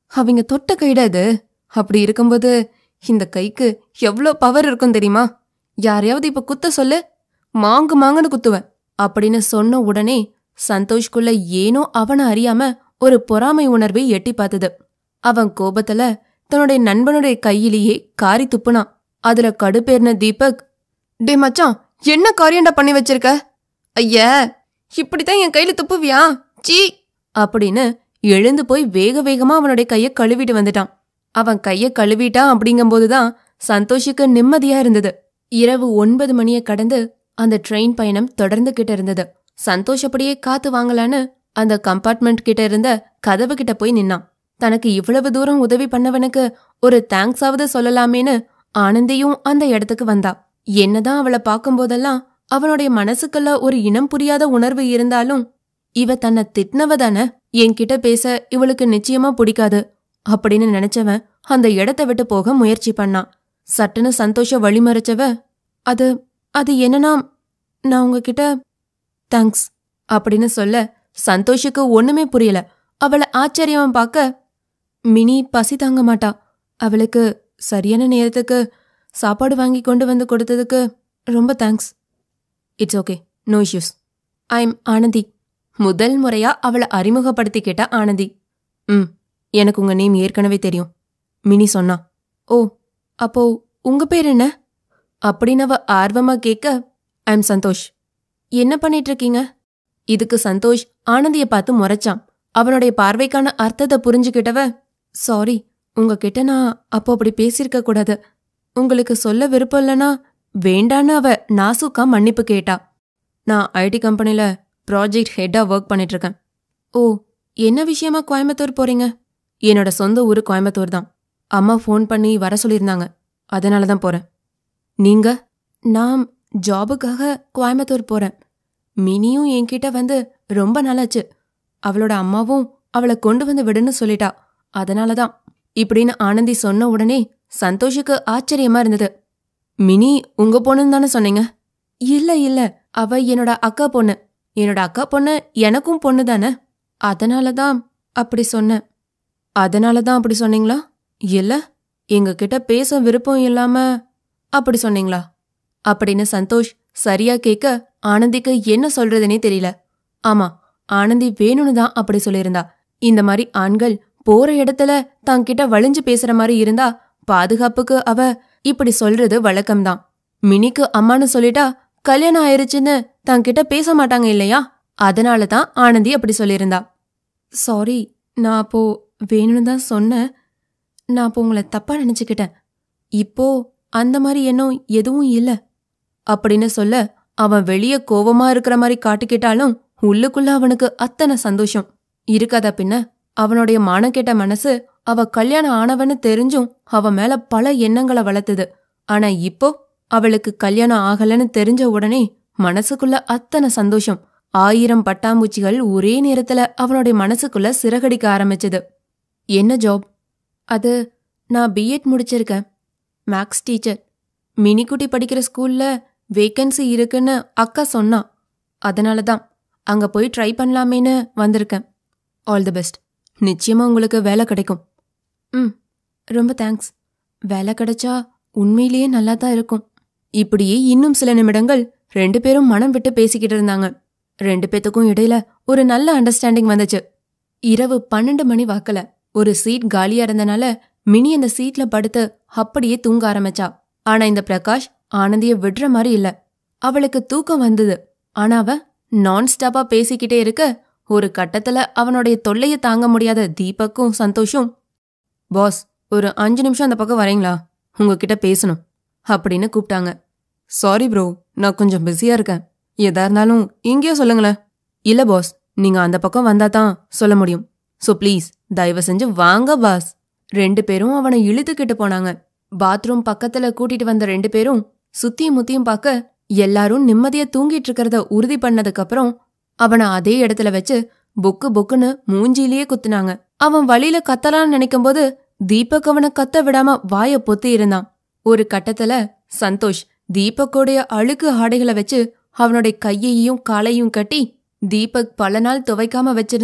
அவங்க தொட்ட கைடா இது அப்படி இருக்கும்போது இந்த கைக்கு எவ்வளோ பவர் இருக்கும் தெரியுமா யாரையாவது இப்ப குத்த சொல்லு மாங்கு மாங்குன்னு குத்துவேன் அப்படின்னு சொன்ன உடனே சந்தோஷ்குள்ள ஏனோ அவனை அறியாம ஒரு பொறாமை உணர்வை எட்டி பார்த்தது அவன் கோபத்துல தன்னுடைய நண்பனுடைய கையிலேயே காரி துப்புனான் அதுல கடுப்பேறின தீபக் டே மச்சான் என்ன காரியண்டா பண்ணி வச்சிருக்க ஐய இப்படித்தான் என் கையில துப்புவியா சீ அப்படின்னு எழுந்து போய் வேக வேகமா அவனுடைய கைய கழுவிட்டு வந்துட்டான் அவன் கைய கழுவிட்டான் அப்படிங்கும்போதுதான் சந்தோஷுக்கு நிம்மதியா இருந்தது இரவு ஒன்பது மணியை கடந்து அந்த ட்ரெயின் பயணம் தொடர்ந்துகிட்டு இருந்தது சந்தோஷ் அப்படியே காத்து வாங்கலான்னு அந்த கம்பார்ட்மெண்ட் கிட்ட இருந்த கதவு கிட்ட போய் நின்னான் தனக்கு இவ்வளவு தூரம் உதவி பண்ணவனுக்கு ஒரு தேங்க்ஸாவது சொல்லலாமேன்னு ஆனந்தியும் அந்த இடத்துக்கு வந்தா என்னதான் அவளை பார்க்கும்போதெல்லாம் அவனுடைய மனசுக்குள்ள ஒரு இனம் புரியாத உணர்வு இருந்தாலும் இவ தன்னை திட்டினவ தானே என்கிட்ட பேச இவளுக்கு நிச்சயமா பிடிக்காது அப்படின்னு நினைச்சவன் அந்த இடத்த விட்டு போக முயற்சி பண்ணான் சட்டுன்னு சந்தோஷ வழிமறைச்சவ அது அது என்னன்னா நான் உங்ககிட்ட தேங்க்ஸ் அப்படின்னு சொல்ல சந்தோஷுக்கு ஒண்ணுமே புரியல அவளை ஆச்சரியமா பார்க்க மினி பசி தாங்க மாட்டா அவளுக்கு சரியான நேரத்துக்கு சாப்பாடு வாங்கி கொண்டு வந்து கொடுத்ததுக்கு ரொம்ப thanks it's okay no issues I am Anandhi முதல் முறையா அவளை அறிமுகப்படுத்தி கேட்டா ஆனந்தி ம் எனக்கு உங்க நேம் ஏற்கனவே தெரியும் மினி சொன்னா ஓ அப்போ உங்க பேர் என்ன அப்படின்னு அவ ஆர்வமா கேட்க ஐ எம் சந்தோஷ் என்ன பண்ணிட்டு இருக்கீங்க இதுக்கு சந்தோஷ் ஆனந்திய பார்த்து முறைச்சான் அவனுடைய பார்வைக்கான அர்த்தத்தை புரிஞ்சுக்கிட்டவ சாரி உங்ககிட்ட நான் அப்போ அப்படி பேசியிருக்க கூடாது உங்களுக்கு சொல்ல விருப்பம் இல்லைனா வேண்டான்னு அவ நாசுக்கா மன்னிப்பு கேட்டா நான் ஐடி கம்பெனில ப்ராஜெக்ட் ஹெட்டா ஒர்க் பண்ணிட்டு இருக்கேன் ஓ என்ன விஷயமா கோயம்புத்தூர் போறீங்க என்னோட சொந்த ஊரு கோயம்புத்தூர் தான் அம்மா ஃபோன் பண்ணி வர சொல்லியிருந்தாங்க அதனால தான் போறேன் நீங்க நான் ஜாபுக்காக கோயம்புத்தூர் போறேன் மினியும் என்கிட்ட வந்து ரொம்ப நாளாச்சு அவளோட அம்மாவும் அவளை கொண்டு வந்து விடுன்னு சொல்லிட்டா அதனால தான் இப்படின்னு ஆனந்தி சொன்ன உடனே சந்தோஷுக்கு ஆச்சரியமா இருந்தது மினி உங்க பொண்ணுன்னு தானே சொன்னீங்க இல்ல இல்ல அவ என்னோட அக்கா பொண்ணு என்னோட அக்கா பொண்ணு எனக்கும் பொண்ணு தானே அதனால தான் அப்படி சொன்னேன் அதனால தான் அப்படி சொன்னீங்களா இல்ல எங்க கிட்ட பேச விருப்பம் இல்லாம அப்படி சொன்னீங்களா அப்படின்னு சந்தோஷ் சரியா கேட்க ஆனந்திக்கு என்ன சொல்றதுனே தெரியல ஆமா ஆனந்தி வேணும்னு தான் அப்படி சொல்லியிருந்தா இந்த மாதிரி ஆண்கள் போற இடத்துல தாங்கிட்ட வழிஞ்சு பேசுற மாதிரி இருந்தா பாதுகாப்புக்கு அவ இப்படி சொல்றது வழக்கம்தான் மினிக்கு அம்மான்னு சொல்லிட்டா கல்யாணம் ஆயிருச்சுன்னு தாங்கிட்ட பேச மாட்டாங்க இல்லையா அதனால தான் ஆனந்தி அப்படி சொல்லியிருந்தா சாரி நான் அப்போ வேணும்னு தான் சொன்னேன் நான் அப்போ உங்களை தப்பா நினைச்சுக்கிட்டேன் இப்போ அந்த மாதிரி எண்ணம் எதுவும் இல்ல அப்படின்னு சொல்ல அவன் வெளிய கோவமா இருக்கிற மாதிரி காட்டிக்கிட்டாலும் உள்ளுக்குள்ள அவனுக்கு அத்தனை சந்தோஷம் இருக்காதா பின்ன அவனுடைய மானக்கெட்ட மனசு அவ கல்யாணம் ஆனவன்னு தெரிஞ்சும் அவ மேல பல எண்ணங்களை வளர்த்துது ஆனா இப்போ அவளுக்கு கல்யாணம் ஆகலன்னு தெரிஞ்ச உடனே மனசுக்குள்ள அத்தனை சந்தோஷம் ஆயிரம் பட்டாம்பூச்சிகள் ஒரே நேரத்துல அவனுடைய மனசுக்குள்ள சிறகடிக்க ஆரம்பிச்சது என்ன ஜாப் அது நான் பிஎட் முடிச்சிருக்கேன் மேக்ஸ் டீச்சர் மினிக்குட்டி படிக்கிற ஸ்கூல்ல வேக்கன்சி இருக்குன்னு அக்கா சொன்னா அதனால தான் அங்க போய் ட்ரை பண்ணலாமேன்னு வந்திருக்கேன் ஆல் தி பெஸ்ட் நிச்சயமா உங்களுக்கு வேலை கிடைக்கும் ம் ரொம்ப தேங்க்ஸ் வேலை கிடைச்சா உண்மையிலேயே நல்லா தான் இருக்கும் இப்படியே இன்னும் சில நிமிடங்கள் ரெண்டு பேரும் மனம் விட்டு பேசிக்கிட்டு இருந்தாங்க ரெண்டு பேத்துக்கும் இடையில ஒரு நல்ல அண்டர்ஸ்டாண்டிங் வந்துச்சு இரவு பன்னெண்டு மணி வாக்கல ஒரு சீட் காலியா இருந்தனால மினி அந்த சீட்ல படுத்து அப்படியே தூங்க ஆரம்பிச்சா ஆனா இந்த பிரகாஷ் ஆனந்திய விடுற மாதிரி இல்ல அவளுக்கு தூக்கம் வந்தது ஆனா அவ நான் ஸ்டாப்பா பேசிக்கிட்டே இருக்க ஒரு கட்டத்துல அவனுடைய தொல்லைய தாங்க முடியாத தீபக்கும் சந்தோஷும் பாஸ் ஒரு அஞ்சு நிமிஷம் அந்த பக்கம் வரீங்களா உங்ககிட்ட பேசணும் அப்படின்னு கூப்பிட்டாங்க சாரி ப்ரோ நான் கொஞ்சம் பிஸியா இருக்கேன் எதா இருந்தாலும் இங்கேயோ சொல்லுங்களேன் இல்ல பாஸ் நீங்க அந்த பக்கம் வந்தா தான் சொல்ல முடியும் சோ ப்ளீஸ் தயவு செஞ்சு வாங்க பாஸ் ரெண்டு பேரும் அவனை இழுத்துக்கிட்டு போனாங்க பாத்ரூம் பக்கத்துல கூட்டிட்டு வந்த ரெண்டு பேரும் சுத்தியும் முத்தியும் பார்க்க எல்லாரும் நிம்மதியா தூங்கிட்டு இருக்கிறத உறுதி பண்ணதுக்கு அப்புறம் அவனை அதே இடத்துல வச்சு பொக்கு பொக்குன்னு மூஞ்சிலேயே குத்துனாங்க அவன் வழியில கத்தலாம்னு நினைக்கும்போது தீபக் அவனை கத்த விடாம வாய பொத்தி இருந்தான் ஒரு கட்டத்துல சந்தோஷ் தீபக்கோடைய அழுக்கு ஆடைகளை வச்சு அவனுடைய கையையும் காலையும் கட்டி தீபக் பல நாள் துவைக்காம வச்சிருந்த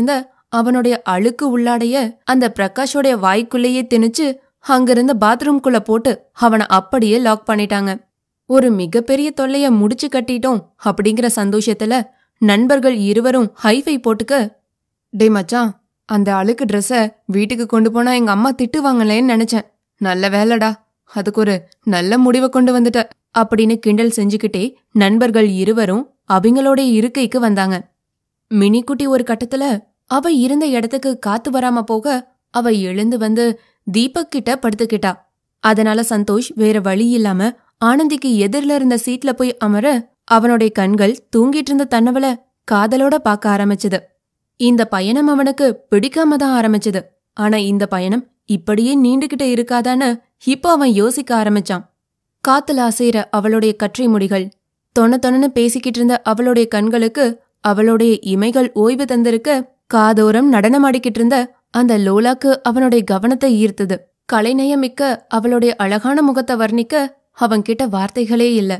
அவனுடைய அழுக்கு உள்ளாடைய அந்த பிரகாஷோடைய வாய்க்குள்ளேயே திணிச்சு அங்கிருந்த பாத்ரூம்குள்ள போட்டு அவனை அப்படியே லாக் பண்ணிட்டாங்க ஒரு மிகப்பெரிய தொல்லைய முடிச்சு கட்டிட்டோம் அப்படிங்கிற சந்தோஷத்துல நண்பர்கள் இருவரும் ஹைஃபை போட்டுக்க டே மச்சான் அந்த அழுக்கு ட்ரெஸ்ஸ வீட்டுக்கு கொண்டு போனா எங்க அம்மா திட்டுவாங்களேன்னு நினைச்சேன் நல்ல வேலைடா அதுக்கு ஒரு நல்ல முடிவை கொண்டு வந்துட்ட அப்படின்னு கிண்டல் செஞ்சுக்கிட்டே நண்பர்கள் இருவரும் அவங்களோட இருக்கைக்கு வந்தாங்க மினிக்குட்டி ஒரு கட்டத்துல அவ இருந்த இடத்துக்கு காத்து வராம போக அவ எழுந்து வந்து தீபக் கிட்ட படுத்துக்கிட்டா அதனால சந்தோஷ் வேற வழி இல்லாம ஆனந்திக்கு எதிரில இருந்த சீட்ல போய் அமர அவனுடைய கண்கள் தூங்கிட்டு இருந்த தன்னவள காதலோட பார்க்க ஆரம்பிச்சது இந்த பயணம் அவனுக்கு பிடிக்காம தான் ஆரம்பிச்சது ஆனா இந்த பயணம் இப்படியே நீண்டுகிட்டு இருக்காதான்னு இப்போ அவன் யோசிக்க ஆரம்பிச்சான் காத்துல அசைற அவளுடைய கற்றை முடிகள் தொண தொணன்னு பேசிக்கிட்டு இருந்த அவளுடைய கண்களுக்கு அவளுடைய இமைகள் ஓய்வு தந்திருக்க காதோரம் நடனமாடிக்கிட்டு இருந்த அந்த லோலாக்கு அவனுடைய கவனத்தை ஈர்த்தது கலைநயமிக்க அவளுடைய அழகான முகத்தை வர்ணிக்க அவன்கிட்ட வார்த்தைகளே இல்ல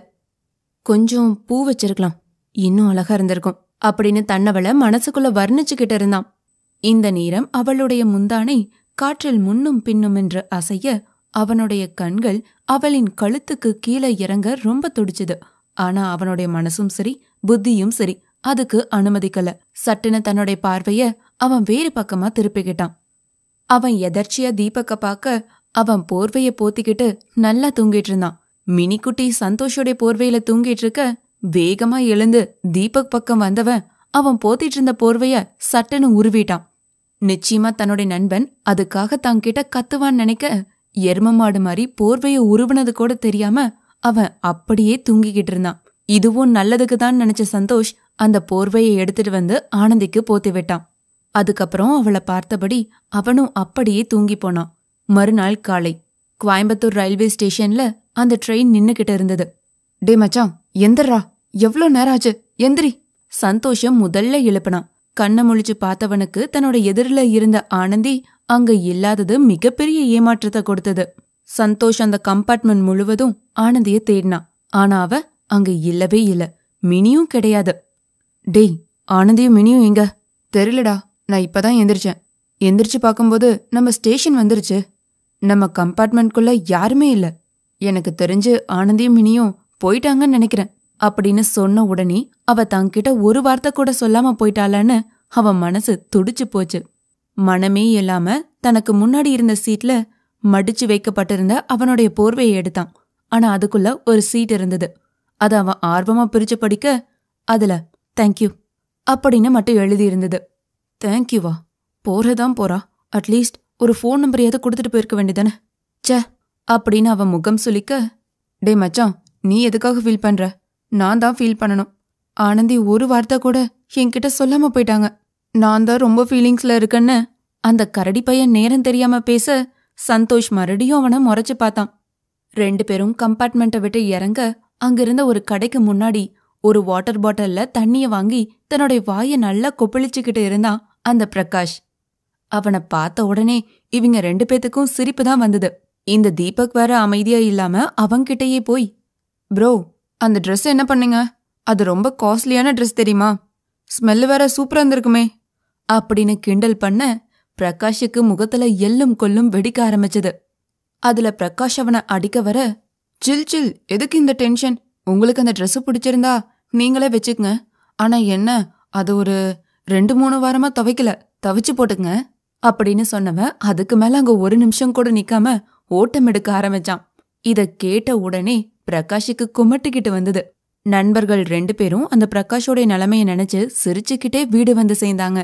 கொஞ்சம் பூ வச்சிருக்கலாம் இன்னும் அழகா இருந்திருக்கும் அப்படின்னு தன்னவள மனசுக்குள்ள வர்ணிச்சுக்கிட்டு இருந்தான் இந்த நேரம் அவளுடைய முந்தானை காற்றில் முன்னும் பின்னும் என்று அசைய அவனுடைய கண்கள் அவளின் கழுத்துக்கு கீழே இறங்க ரொம்ப துடிச்சுது ஆனா அவனுடைய மனசும் சரி புத்தியும் சரி அதுக்கு அனுமதிக்கல சட்டுன்னு தன்னுடைய பார்வைய அவன் வேறு பக்கமா திருப்பிக்கிட்டான் அவன் எதர்ச்சியா தீபக்க பார்க்க அவன் போர்வைய போத்திக்கிட்டு நல்லா தூங்கிட்டு இருந்தான் மினிக்குட்டி சந்தோஷோட போர்வையில தூங்கிட்டு இருக்க வேகமா எழுந்து தீபக் பக்கம் வந்தவன் அவன் போத்திட்டு இருந்த போர்வைய சட்டுன்னு உருவிட்டான் நிச்சயமா தன்னுடைய நண்பன் அதுக்காக தாங்கிட்ட கத்துவான்னு நினைக்க எரும மாடு மாதிரி போர்வைய உருவினது கூட தெரியாம அவன் அப்படியே தூங்கிக்கிட்டு இருந்தான் இதுவும் நல்லதுக்கு தான் நினைச்ச சந்தோஷ் அந்த போர்வையை எடுத்துட்டு வந்து ஆனந்திக்கு போத்தி விட்டான் அதுக்கப்புறம் அவளை பார்த்தபடி அவனும் அப்படியே தூங்கி போனான் மறுநாள் காலை கோயம்புத்தூர் ரயில்வே ஸ்டேஷன்ல அந்த ட்ரெயின் நின்னுகிட்டு இருந்தது டே மச்சான் எந்திரா எவ்ளோ நேரம் ஆச்சு எந்திரி சந்தோஷம் முதல்ல எழுப்பினான் கண்ண முழிச்சு பார்த்தவனுக்கு தன்னோட எதிரில இருந்த ஆனந்தி அங்க இல்லாதது மிகப்பெரிய ஏமாற்றத்தை கொடுத்தது சந்தோஷ் அந்த கம்பார்ட்மெண்ட் முழுவதும் ஆனந்திய தேடினான் ஆனா அவ அங்க இல்லவே இல்ல மினியும் கிடையாது டேய் ஆனந்தியும் மினியும் எங்க தெரியலடா நான் இப்பதான் எந்திரிச்சேன் எந்திரிச்சு பார்க்கும்போது நம்ம ஸ்டேஷன் வந்துருச்சு நம்ம கம்பார்ட்மெண்ட்குள்ள யாருமே இல்ல எனக்கு தெரிஞ்சு ஆனந்தியும் மினியும் போயிட்டாங்கன்னு நினைக்கிறேன் அப்படின்னு சொன்ன உடனே அவ தங்கிட்ட ஒரு வார்த்தை கூட சொல்லாம போயிட்டாளான்னு அவன் மனசு துடிச்சு போச்சு மனமே இல்லாம தனக்கு முன்னாடி இருந்த சீட்ல மடிச்சு வைக்கப்பட்டிருந்த அவனுடைய போர்வையை எடுத்தான் ஆனா அதுக்குள்ள ஒரு சீட் இருந்தது அத அவன் ஆர்வமா பிரிச்சு படிக்க அதுல தேங்க்யூ அப்படின்னு மட்டும் எழுதியிருந்தது தேங்க்யூவா போறதான் போறா அட்லீஸ்ட் ஒரு ஃபோன் நம்பரையாவது கொடுத்துட்டு போயிருக்க வேண்டியதானே ச்சே அப்படின்னு அவன் முகம் சுளிக்க டே மச்சான் நீ எதுக்காக ஃபீல் பண்ற நான் தான் ஃபீல் பண்ணணும் ஆனந்தி ஒரு வார்த்தை கூட என்கிட்ட சொல்லாம போயிட்டாங்க நான் தான் ரொம்ப ஃபீலிங்ஸ்ல இருக்கேன்னு அந்த கரடி பையன் நேரம் தெரியாம பேச சந்தோஷ் மறுபடியும் அவனை முறைச்சு பார்த்தான் ரெண்டு பேரும் கம்பார்ட்மெண்ட்டை விட்டு இறங்க அங்கிருந்த ஒரு கடைக்கு முன்னாடி ஒரு வாட்டர் பாட்டில்ல தண்ணிய வாங்கி தன்னுடைய வாயை நல்லா கொப்பளிச்சுக்கிட்டு இருந்தான் அந்த பிரகாஷ் அவனை பார்த்த உடனே இவங்க ரெண்டு பேத்துக்கும் சிரிப்பு தான் வந்தது இந்த தீபக் வேற அமைதியா இல்லாம அவன்கிட்டயே போய் ப்ரோ அந்த Dress என்ன பண்ணீங்க அது ரொம்ப காஸ்ட்லியான Dress தெரியுமா ஸ்மெல்லு வேற சூப்பரா இருந்திருக்குமே அப்படின்னு கிண்டல் பண்ண பிரகாஷுக்கு முகத்துல எள்ளும் கொல்லும் வெடிக்க ஆரம்பிச்சது அதுல பிரகாஷ் அவனை அடிக்க வர சில் சில் எதுக்கு இந்த டென்ஷன் உங்களுக்கு அந்த Dress பிடிச்சிருந்தா நீங்களே வச்சுக்கங்க ஆனா என்ன அது ஒரு ரெண்டு மூணு வாரமா துவைக்கல துவைச்சு போட்டுங்க அப்படின்னு சொன்னவன் அதுக்கு மேல அங்க ஒரு நிமிஷம் கூட நிக்காம ஓட்டம் எடுக்க ஆரம்பிச்சான் இத கேட்ட உடனே பிரகாஷுக்கு குமட்டிக்கிட்டு வந்தது நண்பர்கள் ரெண்டு பேரும் அந்த பிரகாஷோட நிலைமைய நினைச்சு சிரிச்சுக்கிட்டே வீடு வந்து சேர்ந்தாங்க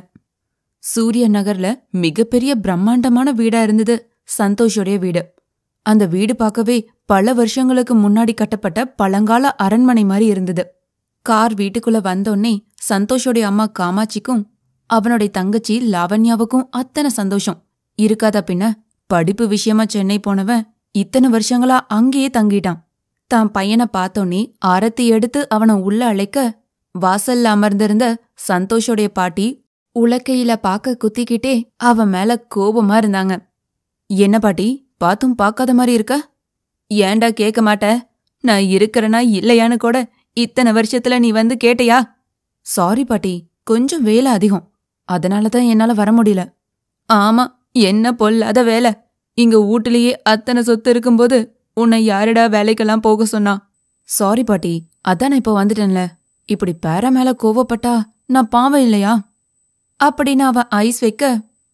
சூரிய நகர்ல மிகப்பெரிய பிரம்மாண்டமான வீடா இருந்தது சந்தோஷோடைய வீடு அந்த வீடு பார்க்கவே பல வருஷங்களுக்கு முன்னாடி கட்டப்பட்ட பழங்கால அரண்மனை மாதிரி இருந்தது கார் வீட்டுக்குள்ள வந்தோடனே சந்தோஷோடைய அம்மா காமாட்சிக்கும் அவனுடைய தங்கச்சி லாவண்யாவுக்கும் அத்தனை சந்தோஷம் இருக்காதா பின்ன படிப்பு விஷயமா சென்னை போனவன் இத்தனை வருஷங்களா அங்கேயே தங்கிட்டான் தான் பையனை பார்த்தோன்னே ஆரத்தி எடுத்து அவனை உள்ள அழைக்க வாசல்ல அமர்ந்திருந்த சந்தோஷோடைய பாட்டி உலக்கையில பாக்க குத்திக்கிட்டே அவன் மேல கோபமா இருந்தாங்க என்ன பாட்டி பாத்தும் பார்க்காத மாதிரி இருக்க ஏன்டா கேட்க மாட்ட நான் இருக்கறனா இல்லையான்னு கூட இத்தனை வருஷத்துல நீ வந்து கேட்டியா சாரி பாட்டி கொஞ்சம் வேலை அதிகம் அதனால தான் என்னால வர முடியல ஆமா என்ன பொல்லாத வேலை இங்க வீட்டுலயே அத்தனை சொத்து இருக்கும்போது உன்னை யாரடா வேலைக்கெல்லாம் போக சொன்னா சாரி பாட்டி அதான் நான் இப்ப வந்துட்டேன்ல இப்படி பேர மேல கோவப்பட்டா நான் பாவம் இல்லையா அப்படின்னு அவ ஐஸ் வைக்க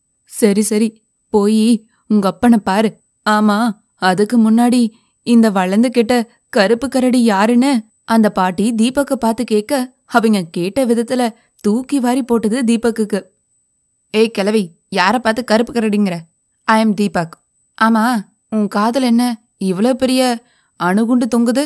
சரி சரி போய் உங்க அப்பனை பாரு ஆமா அதுக்கு முன்னாடி இந்த வளர்ந்து கிட்ட கருப்பு கரடி யாருன்னு அந்த பாட்டி தீபக்க பார்த்து கேட்க அவங்க கேட்ட விதத்துல தூக்கி வாரி போட்டது தீபக்குக்கு ஏய் கிழவி யார பார்த்து கருப்பு கரடிங்கிற ஐ எம் தீபக் ஆமா உன் காதல் என்ன இவ்வளோ பெரிய அணுகுண்டு தொங்குது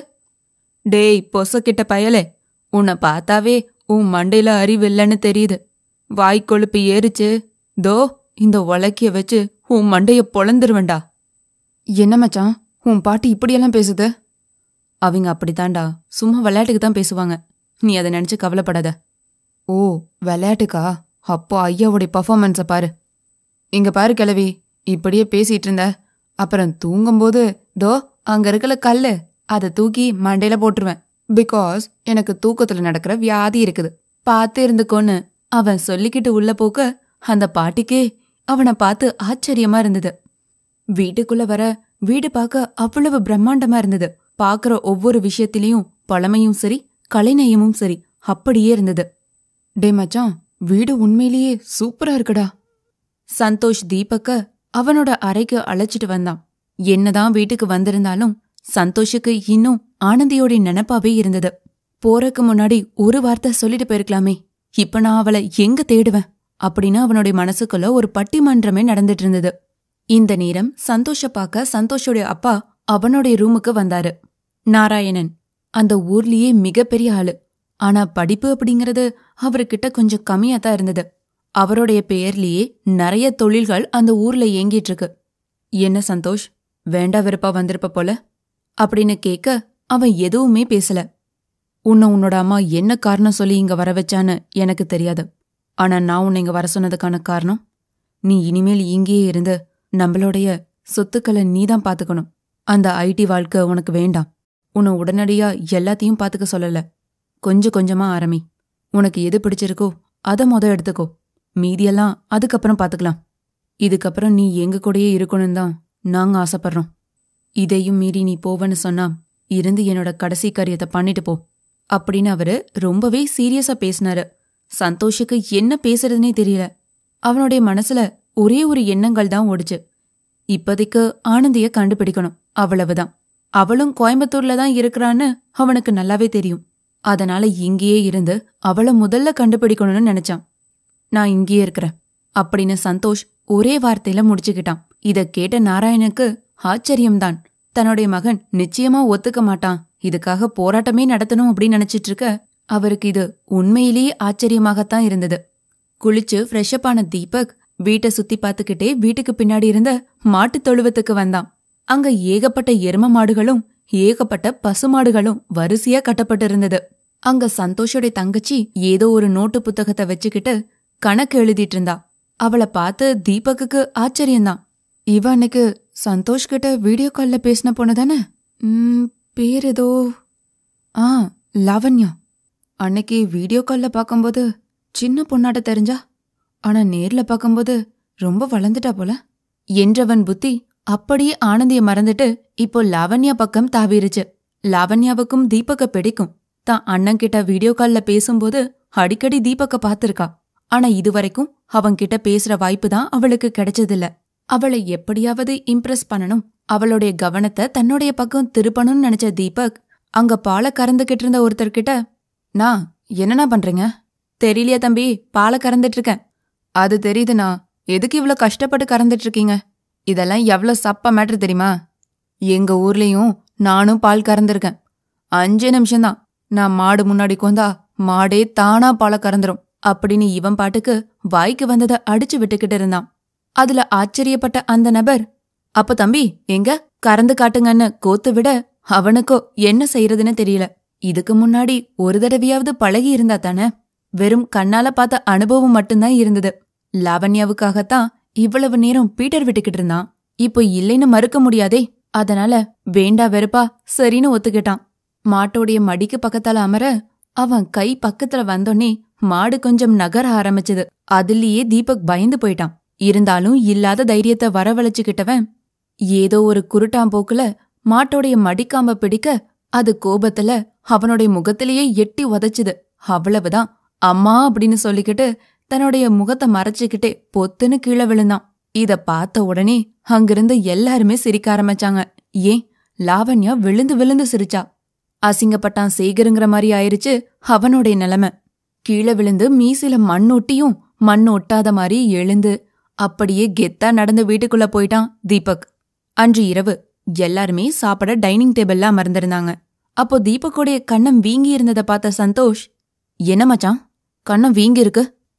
டேய் பொசக்கிட்ட பயலே உன்னை பார்த்தாவே உன் மண்டையில அறிவு இல்லைன்னு தெரியுது வாய்க்கொழுப்பு ஏறிச்சு தோ இந்த உலக்கிய வச்சு உன் மண்டைய பொழந்துருவேண்டா என்ன மச்சான் உன் பாட்டி இப்படியெல்லாம் பேசுது அவங்க அப்படித்தான்டா சும்மா விளையாட்டுக்கு தான் பேசுவாங்க நீ அதை நினைச்சு கவலைப்படாத ஓ விளையாட்டுக்கா அப்போ ஐயாவுடைய பர்ஃபார்மன்ஸை பாரு இங்க பாரு கிழவி இப்படியே பேசிட்டு இருந்த அப்புறம் தூங்கும்போது தோ அங்க இருக்கல கல்லு அதை தூக்கி மண்டையில போட்டுருவேன் பிகாஸ் எனக்கு தூக்கத்துல நடக்கிற வியாதி இருக்குது பார்த்து இருந்துக்கோன்னு அவன் சொல்லிக்கிட்டு உள்ள போக்க அந்த பாட்டிக்கே அவனை பார்த்து ஆச்சரியமா இருந்தது வீட்டுக்குள்ள வர வீடு பார்க்க அவ்வளவு பிரம்மாண்டமா இருந்தது பார்க்கற ஒவ்வொரு விஷயத்திலயும் பழமையும் சரி கலைநயமும் சரி அப்படியே இருந்தது டே மச்சான் வீடு உண்மையிலேயே சூப்பரா இருக்குடா சந்தோஷ் தீபக்க அவனோட அறைக்கு அழைச்சிட்டு வந்தான் என்னதான் வீட்டுக்கு வந்திருந்தாலும் சந்தோஷுக்கு இன்னும் ஆனந்தியோட நினைப்பாவே இருந்தது போறக்கு முன்னாடி ஒரு வார்த்தை சொல்லிட்டு போயிருக்கலாமே இப்ப நான் அவளை எங்க தேடுவேன் அப்படின்னு அவனுடைய மனசுக்குள்ள ஒரு பட்டிமன்றமே நடந்துட்டு இருந்தது இந்த நேரம் சந்தோஷ பார்க்க சந்தோஷோட அப்பா அவனுடைய ரூமுக்கு வந்தாரு நாராயணன் அந்த ஊர்லயே மிகப்பெரிய ஆளு ஆனா படிப்பு அப்படிங்கறது அவர்கிட்ட கொஞ்சம் கம்மியா தான் இருந்தது அவருடைய பெயர்லயே நிறைய தொழில்கள் அந்த ஊர்ல இயங்கிட்டு இருக்கு என்ன சந்தோஷ் வேண்டா வெறுப்பா வந்திருப்ப போல அப்படின்னு கேட்க அவன் எதுவுமே பேசல உன்னை உன்னோட அம்மா என்ன காரணம் சொல்லி இங்க வர வச்சான்னு எனக்கு தெரியாது ஆனா நான் உன்னை இங்க வர சொன்னதுக்கான காரணம் நீ இனிமேல் இங்கேயே இருந்து நம்மளுடைய சொத்துக்களை நீதான் பாத்துக்கணும் அந்த ஐடி வாழ்க்கை உனக்கு வேண்டாம் உன்னை உடனடியா எல்லாத்தையும் பாத்துக்க சொல்லல கொஞ்சம் கொஞ்சமா ஆரம்பி உனக்கு எது பிடிச்சிருக்கோ அதை மொத எடுத்துக்கோ மீதியெல்லாம் அதுக்கப்புறம் பாத்துக்கலாம் இதுக்கப்புறம் நீ எங்க கூடயே இருக்கணும் தான் நாங்க ஆசைப்படுறோம் இதையும் மீறி நீ போவன்னு சொன்னா இருந்து என்னோட கடைசி காரியத்தை பண்ணிட்டு போ அப்படின்னு அவரு ரொம்பவே சீரியஸா பேசினாரு சந்தோஷுக்கு என்ன பேசுறதுனே தெரியல அவனுடைய மனசுல ஒரே ஒரு எண்ணங்கள் தான் ஓடுச்சு இப்போதைக்கு ஆனந்திய கண்டுபிடிக்கணும் அவ்வளவுதான் அவளும் கோயம்புத்தூர்ல தான் இருக்கிறான்னு அவனுக்கு நல்லாவே தெரியும் அதனால இங்கேயே இருந்து அவளை முதல்ல கண்டுபிடிக்கணும்னு நினைச்சான் நான் இங்கேயே இருக்கிறேன் அப்படின்னு சந்தோஷ் ஒரே வார்த்தையில முடிச்சுக்கிட்டான் இத கேட்ட நாராயணுக்கு ஆச்சரியம்தான் தன்னுடைய மகன் நிச்சயமா ஒத்துக்க மாட்டான் இதுக்காக போராட்டமே நடத்தணும் அப்படின்னு நினைச்சிட்டு இருக்க அவருக்கு இது உண்மையிலேயே ஆச்சரியமாகத்தான் இருந்தது குளிச்சு ஃப்ரெஷ்அப் ஆன தீபக் வீட்டை சுத்தி பார்த்துக்கிட்டே வீட்டுக்கு பின்னாடி இருந்த மாட்டுத் தொழுவத்துக்கு வந்தான் அங்க ஏகப்பட்ட எரும மாடுகளும் ஏகப்பட்ட பசுமாடுகளும் வரிசையா கட்டப்பட்டு இருந்தது அங்க சந்தோஷோட தங்கச்சி ஏதோ ஒரு நோட்டு புத்தகத்தை வச்சுக்கிட்டு கணக்கு எழுதிட்டு இருந்தா அவளை பார்த்து தீபக்குக்கு ஆச்சரியம்தான் இவ அன்னைக்கு சந்தோஷ் கிட்ட வீடியோ கால்ல பேசின பொண்ணு தானே ம், பேர் ஏதோ ஆ லாவண்யா அன்னைக்கு வீடியோ கால்ல பார்க்கும்போது சின்ன பொண்ணாட்ட தெரிஞ்சா ஆனா நேர்ல பார்க்கும்போது ரொம்ப வளர்ந்துட்டா போல என்றவன் புத்தி அப்படியே ஆனந்திய மறந்துட்டு இப்போ லாவண்யா பக்கம் தாவிருச்சு லாவண்யாவுக்கும் தீபக்க பிடிக்கும் தான் அண்ணன் கிட்ட வீடியோ கால்ல பேசும்போது அடிக்கடி தீபக்க பார்த்திருக்கா ஆனா இதுவரைக்கும் அவன்கிட்ட பேசுற வாய்ப்பு தான் அவளுக்கு கிடைச்சதில்ல அவளை எப்படியாவது இம்ப்ரெஸ் பண்ணணும் அவளுடைய கவனத்தை தன்னுடைய பக்கம் திருப்பணும்னு நினைச்ச தீபக் அங்க பாலை கறந்துகிட்டு இருந்த ஒருத்தர்கிட்ட நான் என்னண்ணா பண்றீங்க தெரியலையா தம்பி பாலை கறந்துட்டு இருக்கேன் அது தெரியுதுண்ணா எதுக்கு இவ்ளோ கஷ்டப்பட்டு கறந்துட்டு இருக்கீங்க இதெல்லாம் எவ்ளோ சப்ப மேட்ரு தெரியுமா எங்க ஊர்லயும் நானும் பால் கறந்திருக்கேன் அஞ்சே நிமிஷம்தான் நான் மாடு முன்னாடி கொந்தா மாடே தானா பாலை கறந்துரும் அப்படின்னு இவன் பாட்டுக்கு வாய்க்கு வந்ததை அடிச்சு விட்டுக்கிட்டு இருந்தான் அதுல ஆச்சரியப்பட்ட அந்த நபர் அப்ப தம்பி எங்க கறந்து காட்டுங்கன்னு கோத்து விட அவனுக்கோ என்ன செய்யறதுன்னு தெரியல இதுக்கு முன்னாடி ஒரு தடவையாவது பழகி இருந்தா தானே வெறும் கண்ணால பார்த்த அனுபவம் மட்டும்தான் இருந்தது லாவண்யாவுக்காகத்தான் இவ்வளவு நேரம் பீட்டர் விட்டுக்கிட்டு இருந்தான் இப்போ இல்லைன்னு மறுக்க முடியாதே அதனால வேண்டா வெறுப்பா சரின்னு ஒத்துக்கிட்டான் மாட்டோடைய மடிக்கு பக்கத்தால அமர அவன் கை பக்கத்துல வந்தோனே மாடு கொஞ்சம் நகர ஆரம்பிச்சது அதுலயே தீபக் பயந்து போயிட்டான் இருந்தாலும் இல்லாத தைரியத்தை வரவழைச்சுக்கிட்டவன் ஏதோ ஒரு குருட்டாம்போக்குல மாட்டோடைய மடிக்காம பிடிக்க அது கோபத்துல அவனுடைய முகத்திலேயே எட்டி உதைச்சுது அவ்வளவுதான் அம்மா அப்படின்னு சொல்லிக்கிட்டு தன்னுடைய முகத்தை மறைச்சுக்கிட்டே பொத்துன்னு கீழே விழுந்தான் இத பார்த்த உடனே அங்கிருந்து எல்லாருமே சிரிக்க ஆரம்பிச்சாங்க ஏன் லாவண்யா விழுந்து விழுந்து சிரிச்சா அசிங்கப்பட்டான் சேகருங்கிற மாதிரி ஆயிருச்சு அவனுடைய நிலைமை கீழே விழுந்து மீசில மண் ஒட்டியும் மண் ஒட்டாத மாதிரி எழுந்து அப்படியே கெத்தா நடந்து வீட்டுக்குள்ள போயிட்டான் தீபக் அன்று இரவு எல்லாருமே சாப்பிட டைனிங் டேபிள்ல அமர்ந்திருந்தாங்க அப்போ தீபக்குடைய கண்ணம் வீங்கி இருந்ததை பார்த்த சந்தோஷ் என்ன மச்சான் கண்ணம் வீங்கி இருக்கு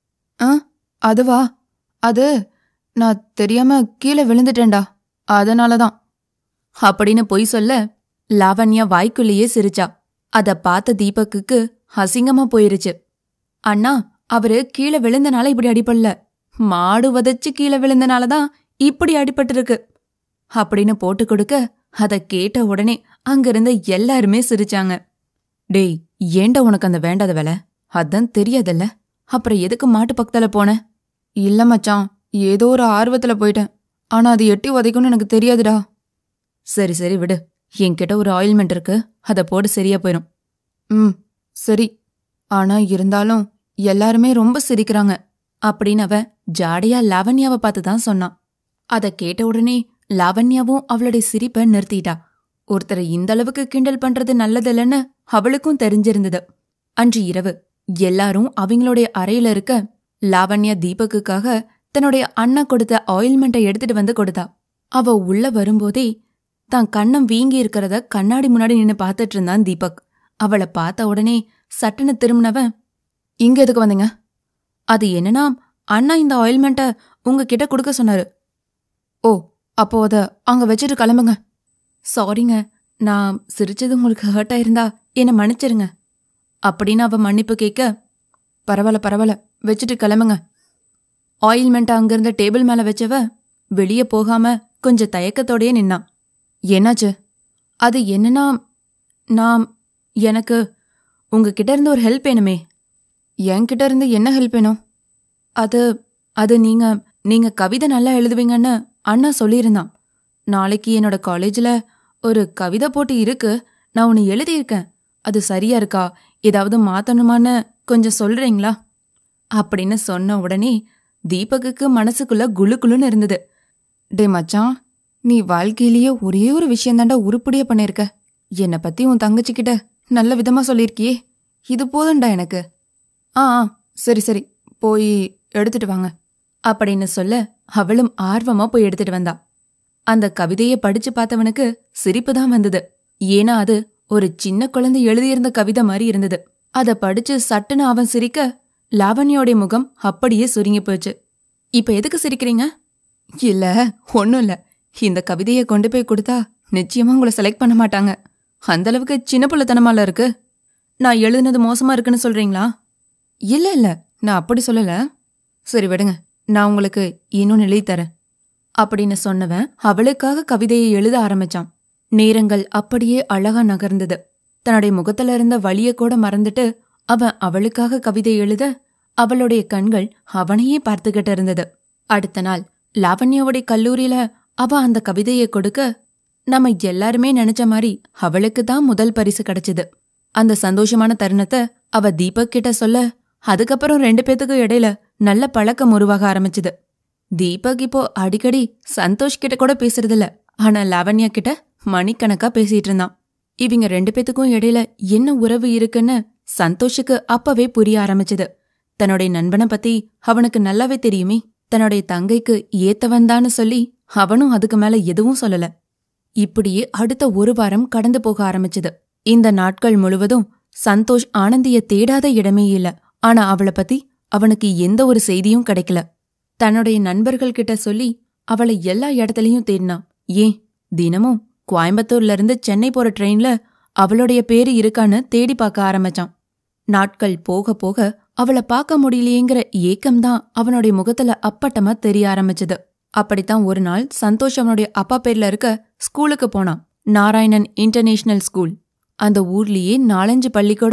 ஆ அதுவா அது நான் தெரியாம கீழே விழுந்துட்டேன்டா அதனாலதான் அப்படின்னு பொய் சொல்ல லாவண்யா வாய்க்குள்ளேயே சிரிச்சா அத பார்த்த தீபக்குக்கு அசிங்கமா போயிருச்சு அண்ணா அவரு கீழே விழுந்தனால இப்படி அடிபடல மாடு வதச்சு கீழே விழுந்தனாலதான் இப்படி அடிபட்டிருக்கு அப்படின்னு போட்டு கொடுக்க அத கேட்ட உடனே அங்கிருந்த எல்லாருமே சிரிச்சாங்க டேய் ஏன்டா உனக்கு அந்த வேண்டாத வேலை அதான் தெரியாதல்ல அப்புறம் எதுக்கு மாட்டு பக்கத்துல போன இல்ல மச்சான் ஏதோ ஒரு ஆர்வத்துல போயிட்டேன் ஆனா அது எட்டி உதைக்கும்னு எனக்கு தெரியாதுடா சரி சரி விடு என்கிட்ட ஒரு ஆயில்மெண்ட் இருக்கு அத போட்டு சரியா போயிடும் ம் சரி ஆனா இருந்தாலும் எல்லாருமே ரொம்ப சிரிக்கிறாங்க அப்படின்னு அவன் ஜாடையா லாவண்யாவை பார்த்து தான் சொன்னான் அத கேட்ட உடனே லாவண்யாவும் அவளுடைய சிரிப்பை நிறுத்திட்டா ஒருத்தரை இந்த அளவுக்கு கிண்டல் பண்றது நல்லதில்லன்னு அவளுக்கும் தெரிஞ்சிருந்தது அன்று இரவு எல்லாரும் அவங்களுடைய அறையில இருக்க லாவண்யா தீபக்குக்காக தன்னுடைய அண்ணா கொடுத்த ஆயில்மெண்ட்டை எடுத்துட்டு வந்து கொடுத்தா அவ உள்ள வரும்போதே தான் கண்ணம் வீங்கி இருக்கிறத கண்ணாடி முன்னாடி நின்னு பார்த்துட்டு இருந்தான் தீபக் அவளை பார்த்த உடனே சட்டுன்னு திரும்பினவன் இங்க எதுக்கு வந்தீங்க அது என்னன்னா அண்ணா இந்த ஆயில்மெண்ட்டை உங்ககிட்ட கொடுக்க சொன்னாரு ஓ அப்போ அத அங்க வச்சுட்டு கிளம்புங்க சாரிங்க நான் சிரிச்சது உங்களுக்கு ஹர்ட் ஆயிருந்தா என்னை மன்னிச்சிருங்க அப்படின்னு அவ மன்னிப்பு கேட்க பரவாயில்ல பரவாயில்ல வச்சுட்டு கிளம்புங்க ஆயில்மெண்ட் அங்கிருந்த டேபிள் மேல வச்சவ வெளியே போகாம கொஞ்சம் தயக்கத்தோடயே நின்னான் என்னாச்சு அது என்னன்னா நான் எனக்கு உங்ககிட்ட இருந்து ஒரு ஹெல்ப் வேணுமே என்கிட்ட இருந்து என்ன ஹெல்ப் வேணும் அது அது நீங்க நீங்க கவிதை நல்லா எழுதுவீங்கன்னு அண்ணா சொல்லியிருந்தான் நாளைக்கு என்னோட காலேஜ்ல ஒரு கவிதை போட்டி இருக்கு நான் ஒன்று எழுதியிருக்கேன் அது சரியா இருக்கா ஏதாவது மாத்தணுமான்னு கொஞ்சம் சொல்றீங்களா அப்படின்னு சொன்ன உடனே தீபக்குக்கு மனசுக்குள்ள குளு குளுன்னு இருந்தது டே மச்சான் நீ வாழ்க்கையிலேயே ஒரே ஒரு விஷயந்தாண்டா உருப்படியா பண்ணிருக்க என்னை பத்தி உன் தங்கச்சிக்கிட்ட நல்ல விதமா சொல்லியிருக்கியே இது போதும்டா எனக்கு ஆ ஆ சரி சரி போய் எடுத்துட்டு வாங்க அப்படின்னு சொல்ல அவளும் ஆர்வமா போய் எடுத்துட்டு வந்தா அந்த கவிதையை படிச்சு பார்த்தவனுக்கு சிரிப்பு தான் வந்தது ஏன்னா அது ஒரு சின்ன குழந்தை எழுதியிருந்த கவிதை மாதிரி இருந்தது அத படிச்சு சட்டுன்னு அவன் சிரிக்க லாவண்யோடைய முகம் அப்படியே சுருங்கி போச்சு இப்ப எதுக்கு சிரிக்கிறீங்க இல்ல ஒண்ணும் இல்ல இந்த கவிதையை கொண்டு போய் கொடுத்தா நிச்சயமா உங்களை செலக்ட் பண்ண மாட்டாங்க அந்த அளவுக்கு சின்ன பிள்ளைத்தனமால இருக்கு நான் எழுதுனது மோசமா இருக்குன்னு சொல்றீங்களா இல்ல இல்ல நான் அப்படி சொல்லல சரி விடுங்க நான் உங்களுக்கு இன்னொன்னு எழுதி தரேன் அப்படின்னு சொன்னவன் அவளுக்காக கவிதையை எழுத ஆரம்பிச்சான் நேரங்கள் அப்படியே அழகா நகர்ந்தது தன்னுடைய முகத்துல இருந்த வலிய கூட மறந்துட்டு அவன் அவளுக்காக கவிதை எழுத அவளுடைய கண்கள் அவனையே பார்த்துக்கிட்டு இருந்தது அடுத்த நாள் லாவண்யாவுடைய கல்லூரியில அவ அந்த கவிதையை கொடுக்க நம்ம எல்லாருமே நினைச்ச மாதிரி அவளுக்கு தான் முதல் பரிசு கிடைச்சது அந்த சந்தோஷமான தருணத்தை அவ தீபக் கிட்ட சொல்ல அதுக்கப்புறம் ரெண்டு பேத்துக்கும் இடையில நல்ல பழக்கம் உருவாக ஆரம்பிச்சுது தீபக் இப்போ அடிக்கடி சந்தோஷ் கிட்ட கூட பேசுறதில்ல ஆனா லாவண்யா கிட்ட மணிக்கணக்கா பேசிட்டு இருந்தான் இவங்க ரெண்டு பேத்துக்கும் இடையில என்ன உறவு இருக்குன்னு சந்தோஷுக்கு அப்பவே புரிய ஆரம்பிச்சது தன்னுடைய நண்பனை பத்தி அவனுக்கு நல்லாவே தெரியுமே தன்னுடைய தங்கைக்கு ஏத்தவன்தான்னு சொல்லி அவனும் அதுக்கு மேல எதுவும் சொல்லல இப்படியே அடுத்த ஒரு வாரம் கடந்து போக ஆரம்பிச்சது இந்த நாட்கள் முழுவதும் சந்தோஷ் ஆனந்திய தேடாத இடமே இல்ல ஆனா அவளை பத்தி அவனுக்கு எந்த ஒரு செய்தியும் கிடைக்கல தன்னுடைய நண்பர்கள் கிட்ட சொல்லி அவளை எல்லா இடத்துலயும் தேடினான் ஏன் தினமும் கோயம்புத்தூர்ல இருந்து சென்னை போற ட்ரெயின்ல அவளுடைய பேரு இருக்கான்னு தேடி பார்க்க ஆரம்பிச்சான் நாட்கள் போக போக அவளை பார்க்க முடியலையேங்கிற ஏக்கம்தான் அவனுடைய முகத்துல அப்பட்டமா தெரிய ஆரம்பிச்சது அப்படித்தான் ஒரு நாள் சந்தோஷ் அவனுடைய அப்பா பேர்ல இருக்க ஸ்கூலுக்கு போனான் நாராயணன் இன்டர்நேஷனல் ஸ்கூல் அந்த ஊர்லயே நாலஞ்சு பள்ளிக்கூடம்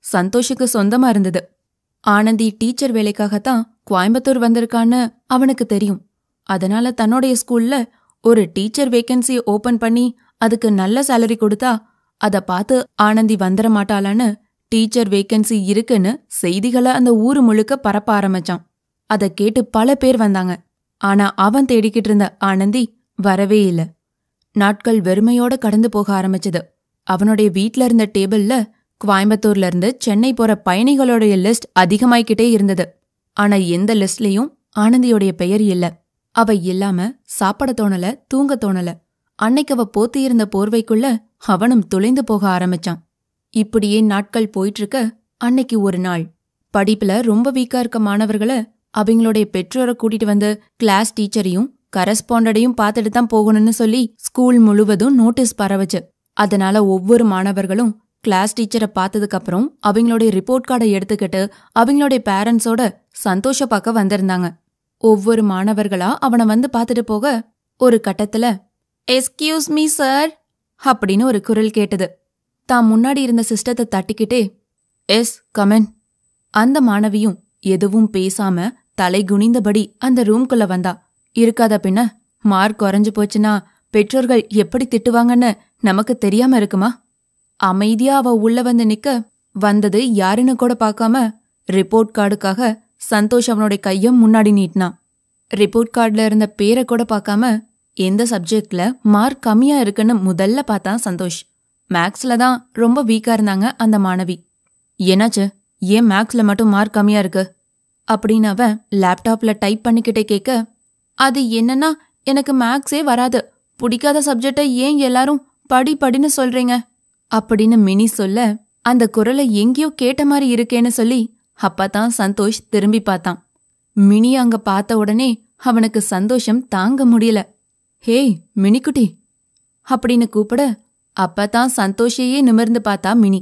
சந்தோஷுக்கு சொந்தமா இருந்தது ஆனந்தி டீச்சர் வேலைக்காகத்தான் கோயம்புத்தூர் வந்திருக்கான்னு அவனுக்கு தெரியும் அதனால தன்னுடைய ஸ்கூல்ல ஒரு டீச்சர் வேகன்சி ஓபன் பண்ணி அதுக்கு நல்ல சேலரி கொடுத்தா அத பார்த்து ஆனந்தி வந்துட மாட்டாளான்னு டீச்சர் வேகன்சி இருக்குன்னு செய்திகளை அந்த ஊரு முழுக்க பரப்ப ஆரம்பிச்சான் அத கேட்டு பல பேர் வந்தாங்க ஆனா அவன் தேடிக்கிட்டு இருந்த ஆனந்தி வரவே இல்ல நாட்கள் வெறுமையோட கடந்து போக ஆரம்பிச்சது அவனுடைய வீட்ல இருந்த டேபிள்ல கோயம்புத்தூர்ல இருந்து சென்னை போற பயணிகளுடைய லிஸ்ட் அதிகமாயிக்கிட்டே இருந்தது ஆனா எந்த லிஸ்ட்லயும் ஆனந்தியோடைய பெயர் இல்ல அவ இல்லாம சாப்பிட தோணல தூங்க தோணல அன்னைக்கு அவ போத்தியிருந்த போர்வைக்குள்ள அவனும் துளைந்து போக ஆரம்பிச்சான் இப்படியே நாட்கள் போயிட்டு இருக்க அன்னைக்கு ஒரு நாள் படிப்புல ரொம்ப வீக்கா இருக்க மாணவர்களை அவங்களுடைய பெற்றோரை கூட்டிட்டு வந்து கிளாஸ் டீச்சரையும் கரஸ்பாண்டடையும் பார்த்துட்டு தான் போகணும்னு சொல்லி ஸ்கூல் முழுவதும் நோட்டீஸ் பரவச்சு அதனால ஒவ்வொரு மாணவர்களும் கிளாஸ் டீச்சரை பார்த்ததுக்கு அப்புறம் அவங்களுடைய ரிப்போர்ட் கார்டை எடுத்துக்கிட்டு அவங்களுடைய பேரண்ட்ஸோட சந்தோஷ பார்க்க வந்திருந்தாங்க ஒவ்வொரு மாணவர்களா அவனை வந்து பார்த்துட்டு போக ஒரு கட்டத்துல எஸ்கியூஸ் மீ சார் அப்படின்னு ஒரு குரல் கேட்டது தான் முன்னாடி இருந்த சிஸ்டத்தை தட்டிக்கிட்டே எஸ் கமென் அந்த மாணவியும் எதுவும் பேசாம தலை குனிந்தபடி அந்த ரூம்குள்ள வந்தா இருக்காத பின்ன மார்க் குறைஞ்சு போச்சுன்னா பெற்றோர்கள் எப்படி திட்டுவாங்கன்னு நமக்கு தெரியாம இருக்குமா அமைதியா அவ உள்ள வந்து நிக்க வந்தது யாருன்னு கூட பார்க்காம ரிப்போர்ட் கார்டுக்காக சந்தோஷ் அவனுடைய கைய முன்னாடி நீட்டினான் ரிப்போர்ட் கார்டுல இருந்த பேரை கூட பார்க்காம எந்த சப்ஜெக்ட்ல மார்க் கம்மியா இருக்குன்னு முதல்ல பார்த்தான் சந்தோஷ் மேக்ஸ்ல தான் ரொம்ப வீக்கா இருந்தாங்க அந்த மாணவி என்னாச்சு ஏன் மேக்ஸ்ல மட்டும் மார்க் கம்மியா இருக்கு அப்படின்னு அவன் லேப்டாப்ல டைப் பண்ணிக்கிட்டே கேட்க அது என்னன்னா எனக்கு மேக்ஸே வராது பிடிக்காத சப்ஜெக்டை ஏன் எல்லாரும் படி படின்னு சொல்றீங்க அப்படின்னு மினி சொல்ல அந்த குரலை எங்கேயோ கேட்ட மாதிரி இருக்கேன்னு சொல்லி அப்பதான் சந்தோஷ் திரும்பி பார்த்தான் மினி அங்க பார்த்த உடனே அவனுக்கு சந்தோஷம் தாங்க முடியல ஹேய் மினிக்குட்டி அப்படின்னு கூப்பிட அப்பதான் சந்தோஷையே நிமிர்ந்து பார்த்தா மினி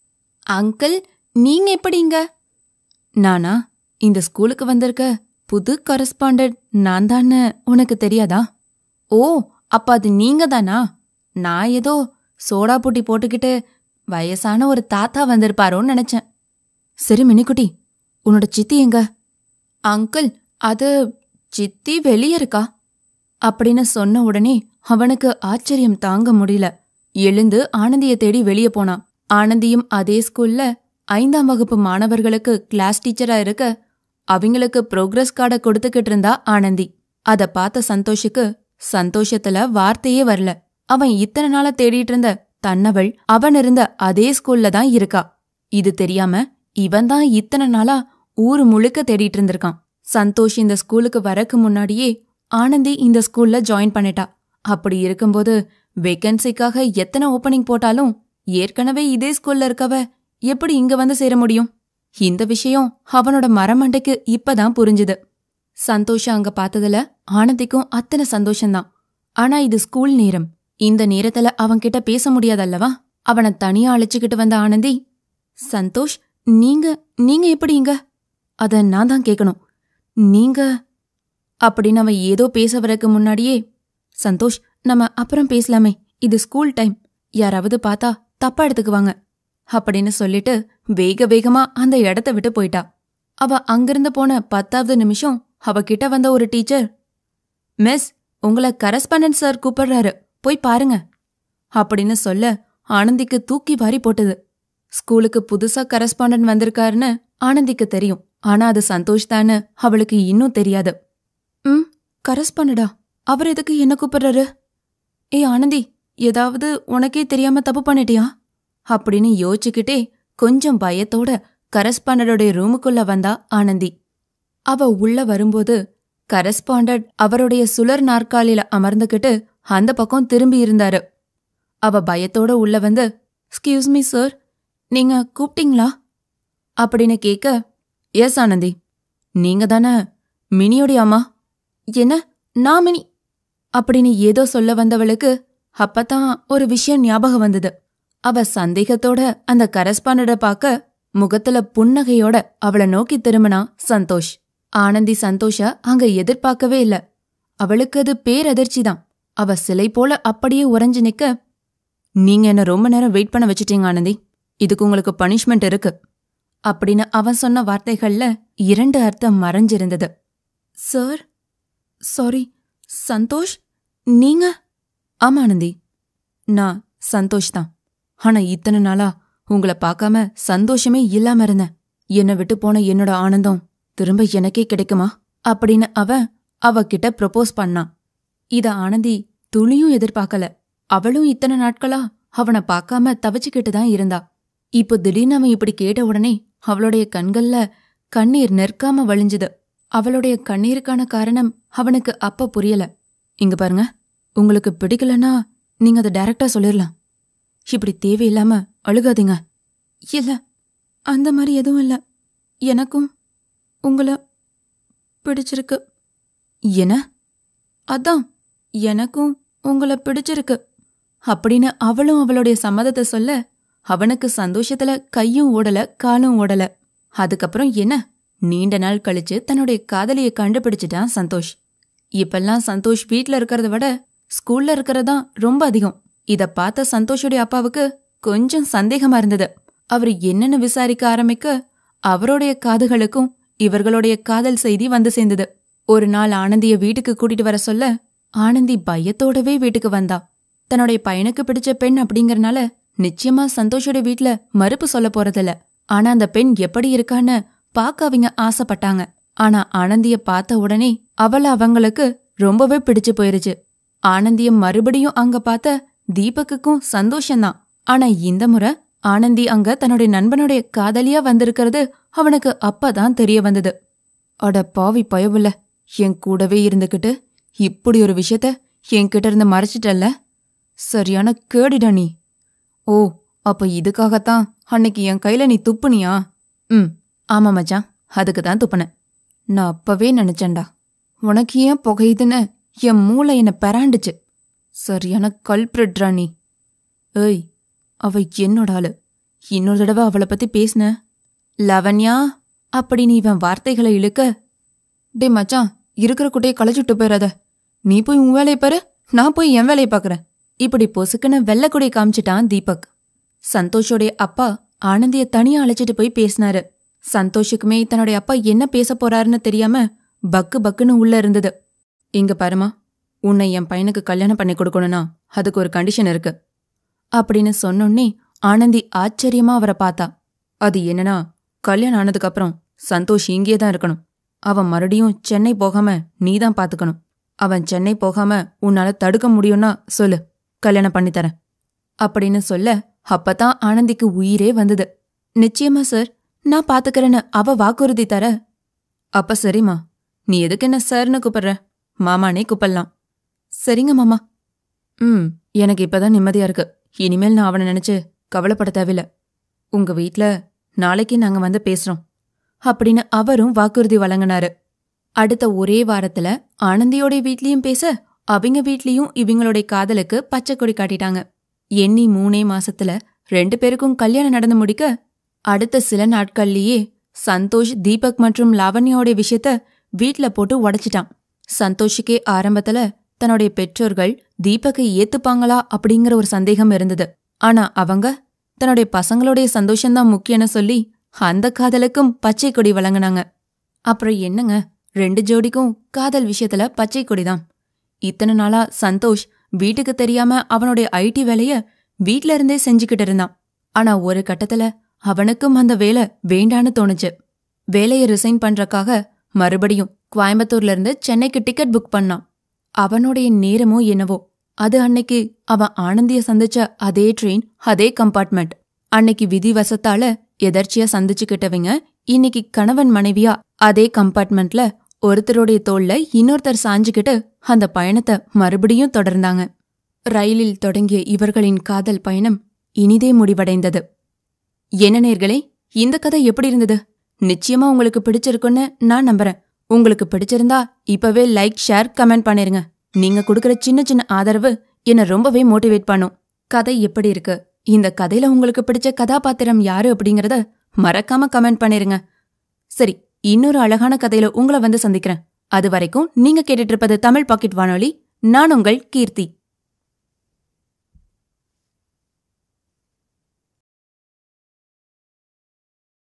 அங்கிள் நீங்க எப்படிங்க நானா இந்த ஸ்கூலுக்கு வந்திருக்க புது கரஸ்பாண்டட் நான் தான்னு உனக்கு தெரியாதா ஓ அப்ப அது நீங்க தானா நான் ஏதோ சோடா புட்டி போட்டுக்கிட்டு வயசான ஒரு தாத்தா வந்திருப்பாரோன்னு நினைச்சேன் சரி மினிக்குட்டி உன்னோட சித்தி எங்க அங்கிள் அது சித்தி வெளியே இருக்கா அப்படின்னு சொன்ன உடனே அவனுக்கு ஆச்சரியம் தாங்க முடியல எழுந்து ஆனந்திய தேடி வெளியே போனான் ஆனந்தியும் அதே ஸ்கூல்ல ஐந்தாம் வகுப்பு மாணவர்களுக்கு கிளாஸ் டீச்சரா இருக்க அவங்களுக்கு ப்ரோக்ரஸ் கார்டை கொடுத்துக்கிட்டு இருந்தா ஆனந்தி அத பார்த்த சந்தோஷுக்கு சந்தோஷத்துல வார்த்தையே வரல அவன் இத்தனை நாளா தேடிட்டு இருந்த தன்னவள் அவன் இருந்த அதே ஸ்கூல்ல தான் இருக்கா இது தெரியாம இவன் தான் இத்தனை நாளா ஊரு முழுக்க தேடிட்டு இருந்திருக்கான் சந்தோஷ் இந்த ஸ்கூலுக்கு வரக்கு முன்னாடியே ஆனந்தி இந்த ஸ்கூல்ல ஜாயின் பண்ணிட்டா அப்படி இருக்கும்போது வேகன்சிக்காக எத்தனை ஓப்பனிங் போட்டாலும் ஏற்கனவே இதே ஸ்கூல்ல இருக்கவ எப்படி இங்க வந்து சேர முடியும் இந்த விஷயம் அவனோட மரமண்டைக்கு இப்பதான் புரிஞ்சுது சந்தோஷம் அங்க பார்த்ததுல ஆனந்திக்கும் அத்தனை சந்தோஷம்தான் ஆனா இது ஸ்கூல் நேரம் இந்த நேரத்துல அவன்கிட்ட பேச முடியாதல்லவா அவனை தனியா அழைச்சுக்கிட்டு வந்த ஆனந்தி சந்தோஷ் நீங்க நீங்க எப்படி இங்க அத நான் தான் கேட்கணும் நீங்க அப்படின்னு அவன் ஏதோ பேச வரக்கு முன்னாடியே சந்தோஷ் நம்ம அப்புறம் பேசலாமே இது ஸ்கூல் டைம் யாராவது பார்த்தா தப்பா எடுத்துக்குவாங்க அப்படின்னு சொல்லிட்டு வேக வேகமா அந்த இடத்த விட்டு போயிட்டா அவ அங்கிருந்து போன பத்தாவது நிமிஷம் அவ கிட்ட வந்த ஒரு டீச்சர் மிஸ் உங்கள கரஸ்பாண்டன்ட் சார் கூப்பிடுறாரு போய் பாருங்க அப்படின்னு சொல்ல ஆனந்திக்கு தூக்கி வாரி போட்டது ஸ்கூலுக்கு புதுசா கரஸ்பாண்டன்ட் வந்திருக்காருன்னு ஆனந்திக்கு தெரியும் ஆனா அது சந்தோஷ் தான்னு அவளுக்கு இன்னும் தெரியாது ம் கரஸ்பாண்டடா அவர் எதுக்கு என்ன கூப்பிடுறாரு ஏய் ஆனந்தி ஏதாவது உனக்கே தெரியாம தப்பு பண்ணிட்டியா அப்படின்னு யோசிச்சுக்கிட்டே கொஞ்சம் பயத்தோட கரஸ்பாண்டடோடைய ரூமுக்குள்ள வந்தா ஆனந்தி அவ உள்ள வரும்போது கரஸ்பாண்டட் அவருடைய சுழர் நாற்காலியில அமர்ந்துகிட்டு அந்த பக்கம் திரும்பி இருந்தாரு அவ பயத்தோட உள்ள வந்து எக்ஸ்கியூஸ் மீ சார் நீங்க கூப்பிட்டீங்களா அப்படின்னு கேட்க எஸ் ஆனந்தி நீங்க தானே மினியோடைய அம்மா என்ன நான் மினி அப்படின்னு ஏதோ சொல்ல வந்தவளுக்கு அப்பதான் ஒரு விஷயம் ஞாபகம் வந்தது அவ சந்தேகத்தோட அந்த கரஸ்பாண்டட பார்க்க முகத்துல புன்னகையோட அவளை நோக்கி திரும்பினா சந்தோஷ் ஆனந்தி சந்தோஷ அங்க எதிர்பார்க்கவே இல்ல அவளுக்கு அது பேரதிர்ச்சி தான் அவ சிலை போல அப்படியே உறைஞ்சு நிக்க நீங்க என்ன ரொம்ப நேரம் வெயிட் பண்ண வச்சிட்டீங்க ஆனந்தி இதுக்கு உங்களுக்கு பனிஷ்மெண்ட் இருக்கு அப்படின்னு அவன் சொன்ன வார்த்தைகள்ல இரண்டு அர்த்தம் மறைஞ்சிருந்தது சார் சாரி சந்தோஷ் நீங்க ஆமா ஆனந்தி நான் சந்தோஷ் தான் ஆனா இத்தனை நாளா உங்களை பார்க்காம சந்தோஷமே இல்லாம இருந்தேன் என்னை விட்டு போன என்னோட ஆனந்தம் திரும்ப எனக்கே கிடைக்குமா அப்படின்னு அவன் அவகிட்ட ப்ரொபோஸ் பண்ணான் இத ஆனந்தி துளியும் எதிர்பார்க்கல அவளும் இத்தனை நாட்களா அவனை பார்க்காம தவிச்சுக்கிட்டு தான் இருந்தா இப்போ திடீர்னு அவன் இப்படி கேட்ட உடனே அவளுடைய கண்கள்ல கண்ணீர் நிற்காம வழிஞ்சுது அவளுடைய கண்ணீருக்கான காரணம் அவனுக்கு அப்ப புரியல இங்க பாருங்க உங்களுக்கு பிடிக்கலனா நீங்க அதை டைரக்டா சொல்லிடலாம் இப்படி தேவையில்லாம அழுகாதீங்க இல்ல அந்த மாதிரி எதுவும் இல்ல எனக்கும் உங்கள பிடிச்சிருக்கு என்ன அதான் எனக்கும் உங்களை பிடிச்சிருக்கு அப்படின்னு அவளும் அவளுடைய சம்மதத்தை சொல்ல அவனுக்கு சந்தோஷத்துல கையும் ஓடல காலும் ஓடல அதுக்கப்புறம் என்ன நீண்ட நாள் கழிச்சு தன்னுடைய காதலிய கண்டுபிடிச்சிட்டான் சந்தோஷ் இப்பெல்லாம் சந்தோஷ் வீட்ல இருக்கிறத விட ஸ்கூல்ல இருக்கிறதா ரொம்ப அதிகம் இத பார்த்த சந்தோஷுடைய அப்பாவுக்கு கொஞ்சம் சந்தேகமா இருந்தது அவர் என்னன்னு விசாரிக்க ஆரம்பிக்க அவருடைய காதுகளுக்கும் இவர்களுடைய காதல் செய்தி வந்து சேர்ந்தது ஒரு நாள் ஆனந்திய வீட்டுக்கு கூட்டிட்டு வர சொல்ல ஆனந்தி பயத்தோடவே வீட்டுக்கு வந்தா தன்னுடைய பையனுக்கு பிடிச்ச பெண் அப்படிங்கறனால நிச்சயமா சந்தோஷோட வீட்ல மறுப்பு சொல்ல போறதில்ல ஆனா அந்த பெண் எப்படி இருக்கான்னு பார்க்க அவங்க ஆசைப்பட்டாங்க ஆனா ஆனந்திய பார்த்த உடனே அவள அவங்களுக்கு ரொம்பவே பிடிச்சு போயிருச்சு ஆனந்திய மறுபடியும் அங்க பார்த்த தீபக்குக்கும் சந்தோஷம்தான் ஆனா இந்த முறை ஆனந்தி அங்க தன்னுடைய நண்பனுடைய காதலியா வந்திருக்கிறது அவனுக்கு அப்பதான் தெரிய வந்தது அட பாவி பயவுல என் கூடவே இருந்துகிட்டு இப்படி ஒரு விஷயத்த என்கிட்ட இருந்து மறைச்சிட்டல்ல சரியான கேடிடா நீ ஓ அப்ப இதுக்காகத்தான் அன்னைக்கு என் கையில நீ துப்புனியா ம் ஆமா மச்சான் அதுக்கு தான் துப்புனேன் நான் அப்பவே நினைச்சேன்டா உனக்கு ஏன் புகையுதுன்னு என் மூளை என்ன பெறாண்டுச்சு சரியான கல்பிரட்ரா நீ ஏய் அவ என்னோட ஆளு இன்னொரு தடவை அவளை பத்தி பேசின லவன்யா அப்படின்னு இவன் வார்த்தைகளை இழுக்க டே மச்சான் இருக்கிற குட்டையை களைச்சிட்டு போயிடாத நீ போய் உன் வேலையை பாரு நான் போய் என் வேலையை பார்க்கறேன் இப்படி பொசுக்குன்னு வெள்ளக்குடி காமிச்சிட்டான் தீபக் சந்தோஷோடைய அப்பா ஆனந்திய தனியா அழைச்சிட்டு போய் பேசினாரு சந்தோஷுக்குமே தன்னுடைய அப்பா என்ன பேச போறாருன்னு தெரியாம பக்கு பக்குன்னு உள்ள இருந்தது இங்க பாருமா உன்னை என் பையனுக்கு கல்யாணம் பண்ணி கொடுக்கணும்னா அதுக்கு ஒரு கண்டிஷன் இருக்கு அப்படின்னு சொன்னோன்னே ஆனந்தி ஆச்சரியமா அவரை பார்த்தா அது என்னன்னா கல்யாணம் ஆனதுக்கு அப்புறம் சந்தோஷ் இங்கே தான் இருக்கணும் அவன் மறுபடியும் சென்னை போகாம நீ தான் பாத்துக்கணும் அவன் சென்னை போகாம உன்னால தடுக்க முடியும்னா சொல்லு கல்யாணம் பண்ணித்தரேன் அப்படின்னு சொல்ல அப்பதான் ஆனந்திக்கு உயிரே வந்தது நிச்சயமா சார் நான் பாத்துக்கறேன்னு அவ வாக்குறுதி தர அப்ப சரிம்மா நீ எதுக்கு என்ன சார்னு கூப்பிடுற மாமானே கூப்பிடலாம் சரிங்க மாமா ம் எனக்கு இப்பதான் நிம்மதியா இருக்கு இனிமேல் நான் அவனை நினைச்சு கவலைப்பட தேவையில்ல உங்க வீட்ல நாளைக்கு நாங்க வந்து பேசுறோம் அப்படின்னு அவரும் வாக்குறுதி வழங்கினாரு அடுத்த ஒரே வாரத்துல ஆனந்தியோட வீட்லயும் பேச அவங்க வீட்லயும் இவங்களுடைய காதலுக்கு பச்சை கொடி காட்டிட்டாங்க எண்ணி மூணே மாசத்துல ரெண்டு பேருக்கும் கல்யாணம் நடந்து முடிக்க அடுத்த சில நாட்கள்லயே சந்தோஷ் தீபக் மற்றும் லாவண்யாவோட விஷயத்த வீட்ல போட்டு உடைச்சிட்டான் சந்தோஷுக்கே ஆரம்பத்துல தன்னுடைய பெற்றோர்கள் தீபக்கை ஏத்துப்பாங்களா அப்படிங்கிற ஒரு சந்தேகம் இருந்தது ஆனா அவங்க தன்னுடைய பசங்களுடைய சந்தோஷம்தான் முக்கியம்னு சொல்லி அந்த காதலுக்கும் பச்சை கொடி வழங்குனாங்க அப்புறம் என்னங்க ரெண்டு ஜோடிக்கும் காதல் விஷயத்துல பச்சை கொடிதான் இத்தனை நாளா சந்தோஷ் வீட்டுக்கு தெரியாம அவனுடைய ஐடி வேலைய வீட்ல இருந்தே செஞ்சுக்கிட்டு இருந்தான் ஆனா ஒரு கட்டத்துல அவனுக்கும் அந்த வேலை வேண்டான்னு தோணுச்சு வேலையை ரிசைன் பண்றக்காக மறுபடியும் கோயம்புத்தூர்ல இருந்து சென்னைக்கு டிக்கெட் புக் பண்ணான் அவனுடைய நேரமோ என்னவோ அது அன்னைக்கு அவன் ஆனந்திய சந்திச்ச அதே ட்ரெயின் அதே கம்பார்ட்மெண்ட் அன்னைக்கு விதிவசத்தால எதர்ச்சியா சந்திச்சுக்கிட்டவங்க இன்னைக்கு கணவன் மனைவியா அதே கம்பார்ட்மெண்ட்ல ஒருத்தருடைய தோள்ல இன்னொருத்தர் சாஞ்சுக்கிட்டு அந்த பயணத்தை மறுபடியும் தொடர்ந்தாங்க ரயிலில் தொடங்கிய இவர்களின் காதல் பயணம் இனிதே முடிவடைந்தது என்ன நேர்களே இந்த கதை எப்படி இருந்தது நிச்சயமா உங்களுக்கு பிடிச்சிருக்குன்னு நான் நம்புறேன் உங்களுக்கு பிடிச்சிருந்தா இப்பவே லைக் ஷேர் கமெண்ட் பண்ணிருங்க நீங்க கொடுக்கற சின்ன சின்ன ஆதரவு என்ன ரொம்பவே மோட்டிவேட் பண்ணும் கதை எப்படி இருக்கு இந்த கதையில உங்களுக்கு பிடிச்ச கதாபாத்திரம் யாரு அப்படிங்கறத மறக்காம கமெண்ட் பண்ணிருங்க சரி இன்னொரு அழகான கதையில உங்களை வந்து சந்திக்கிறேன் அது வரைக்கும் நீங்க கேட்டுட்டு இருப்பது தமிழ் பாக்கெட் வானொலி நான் உங்கள் கீர்த்தி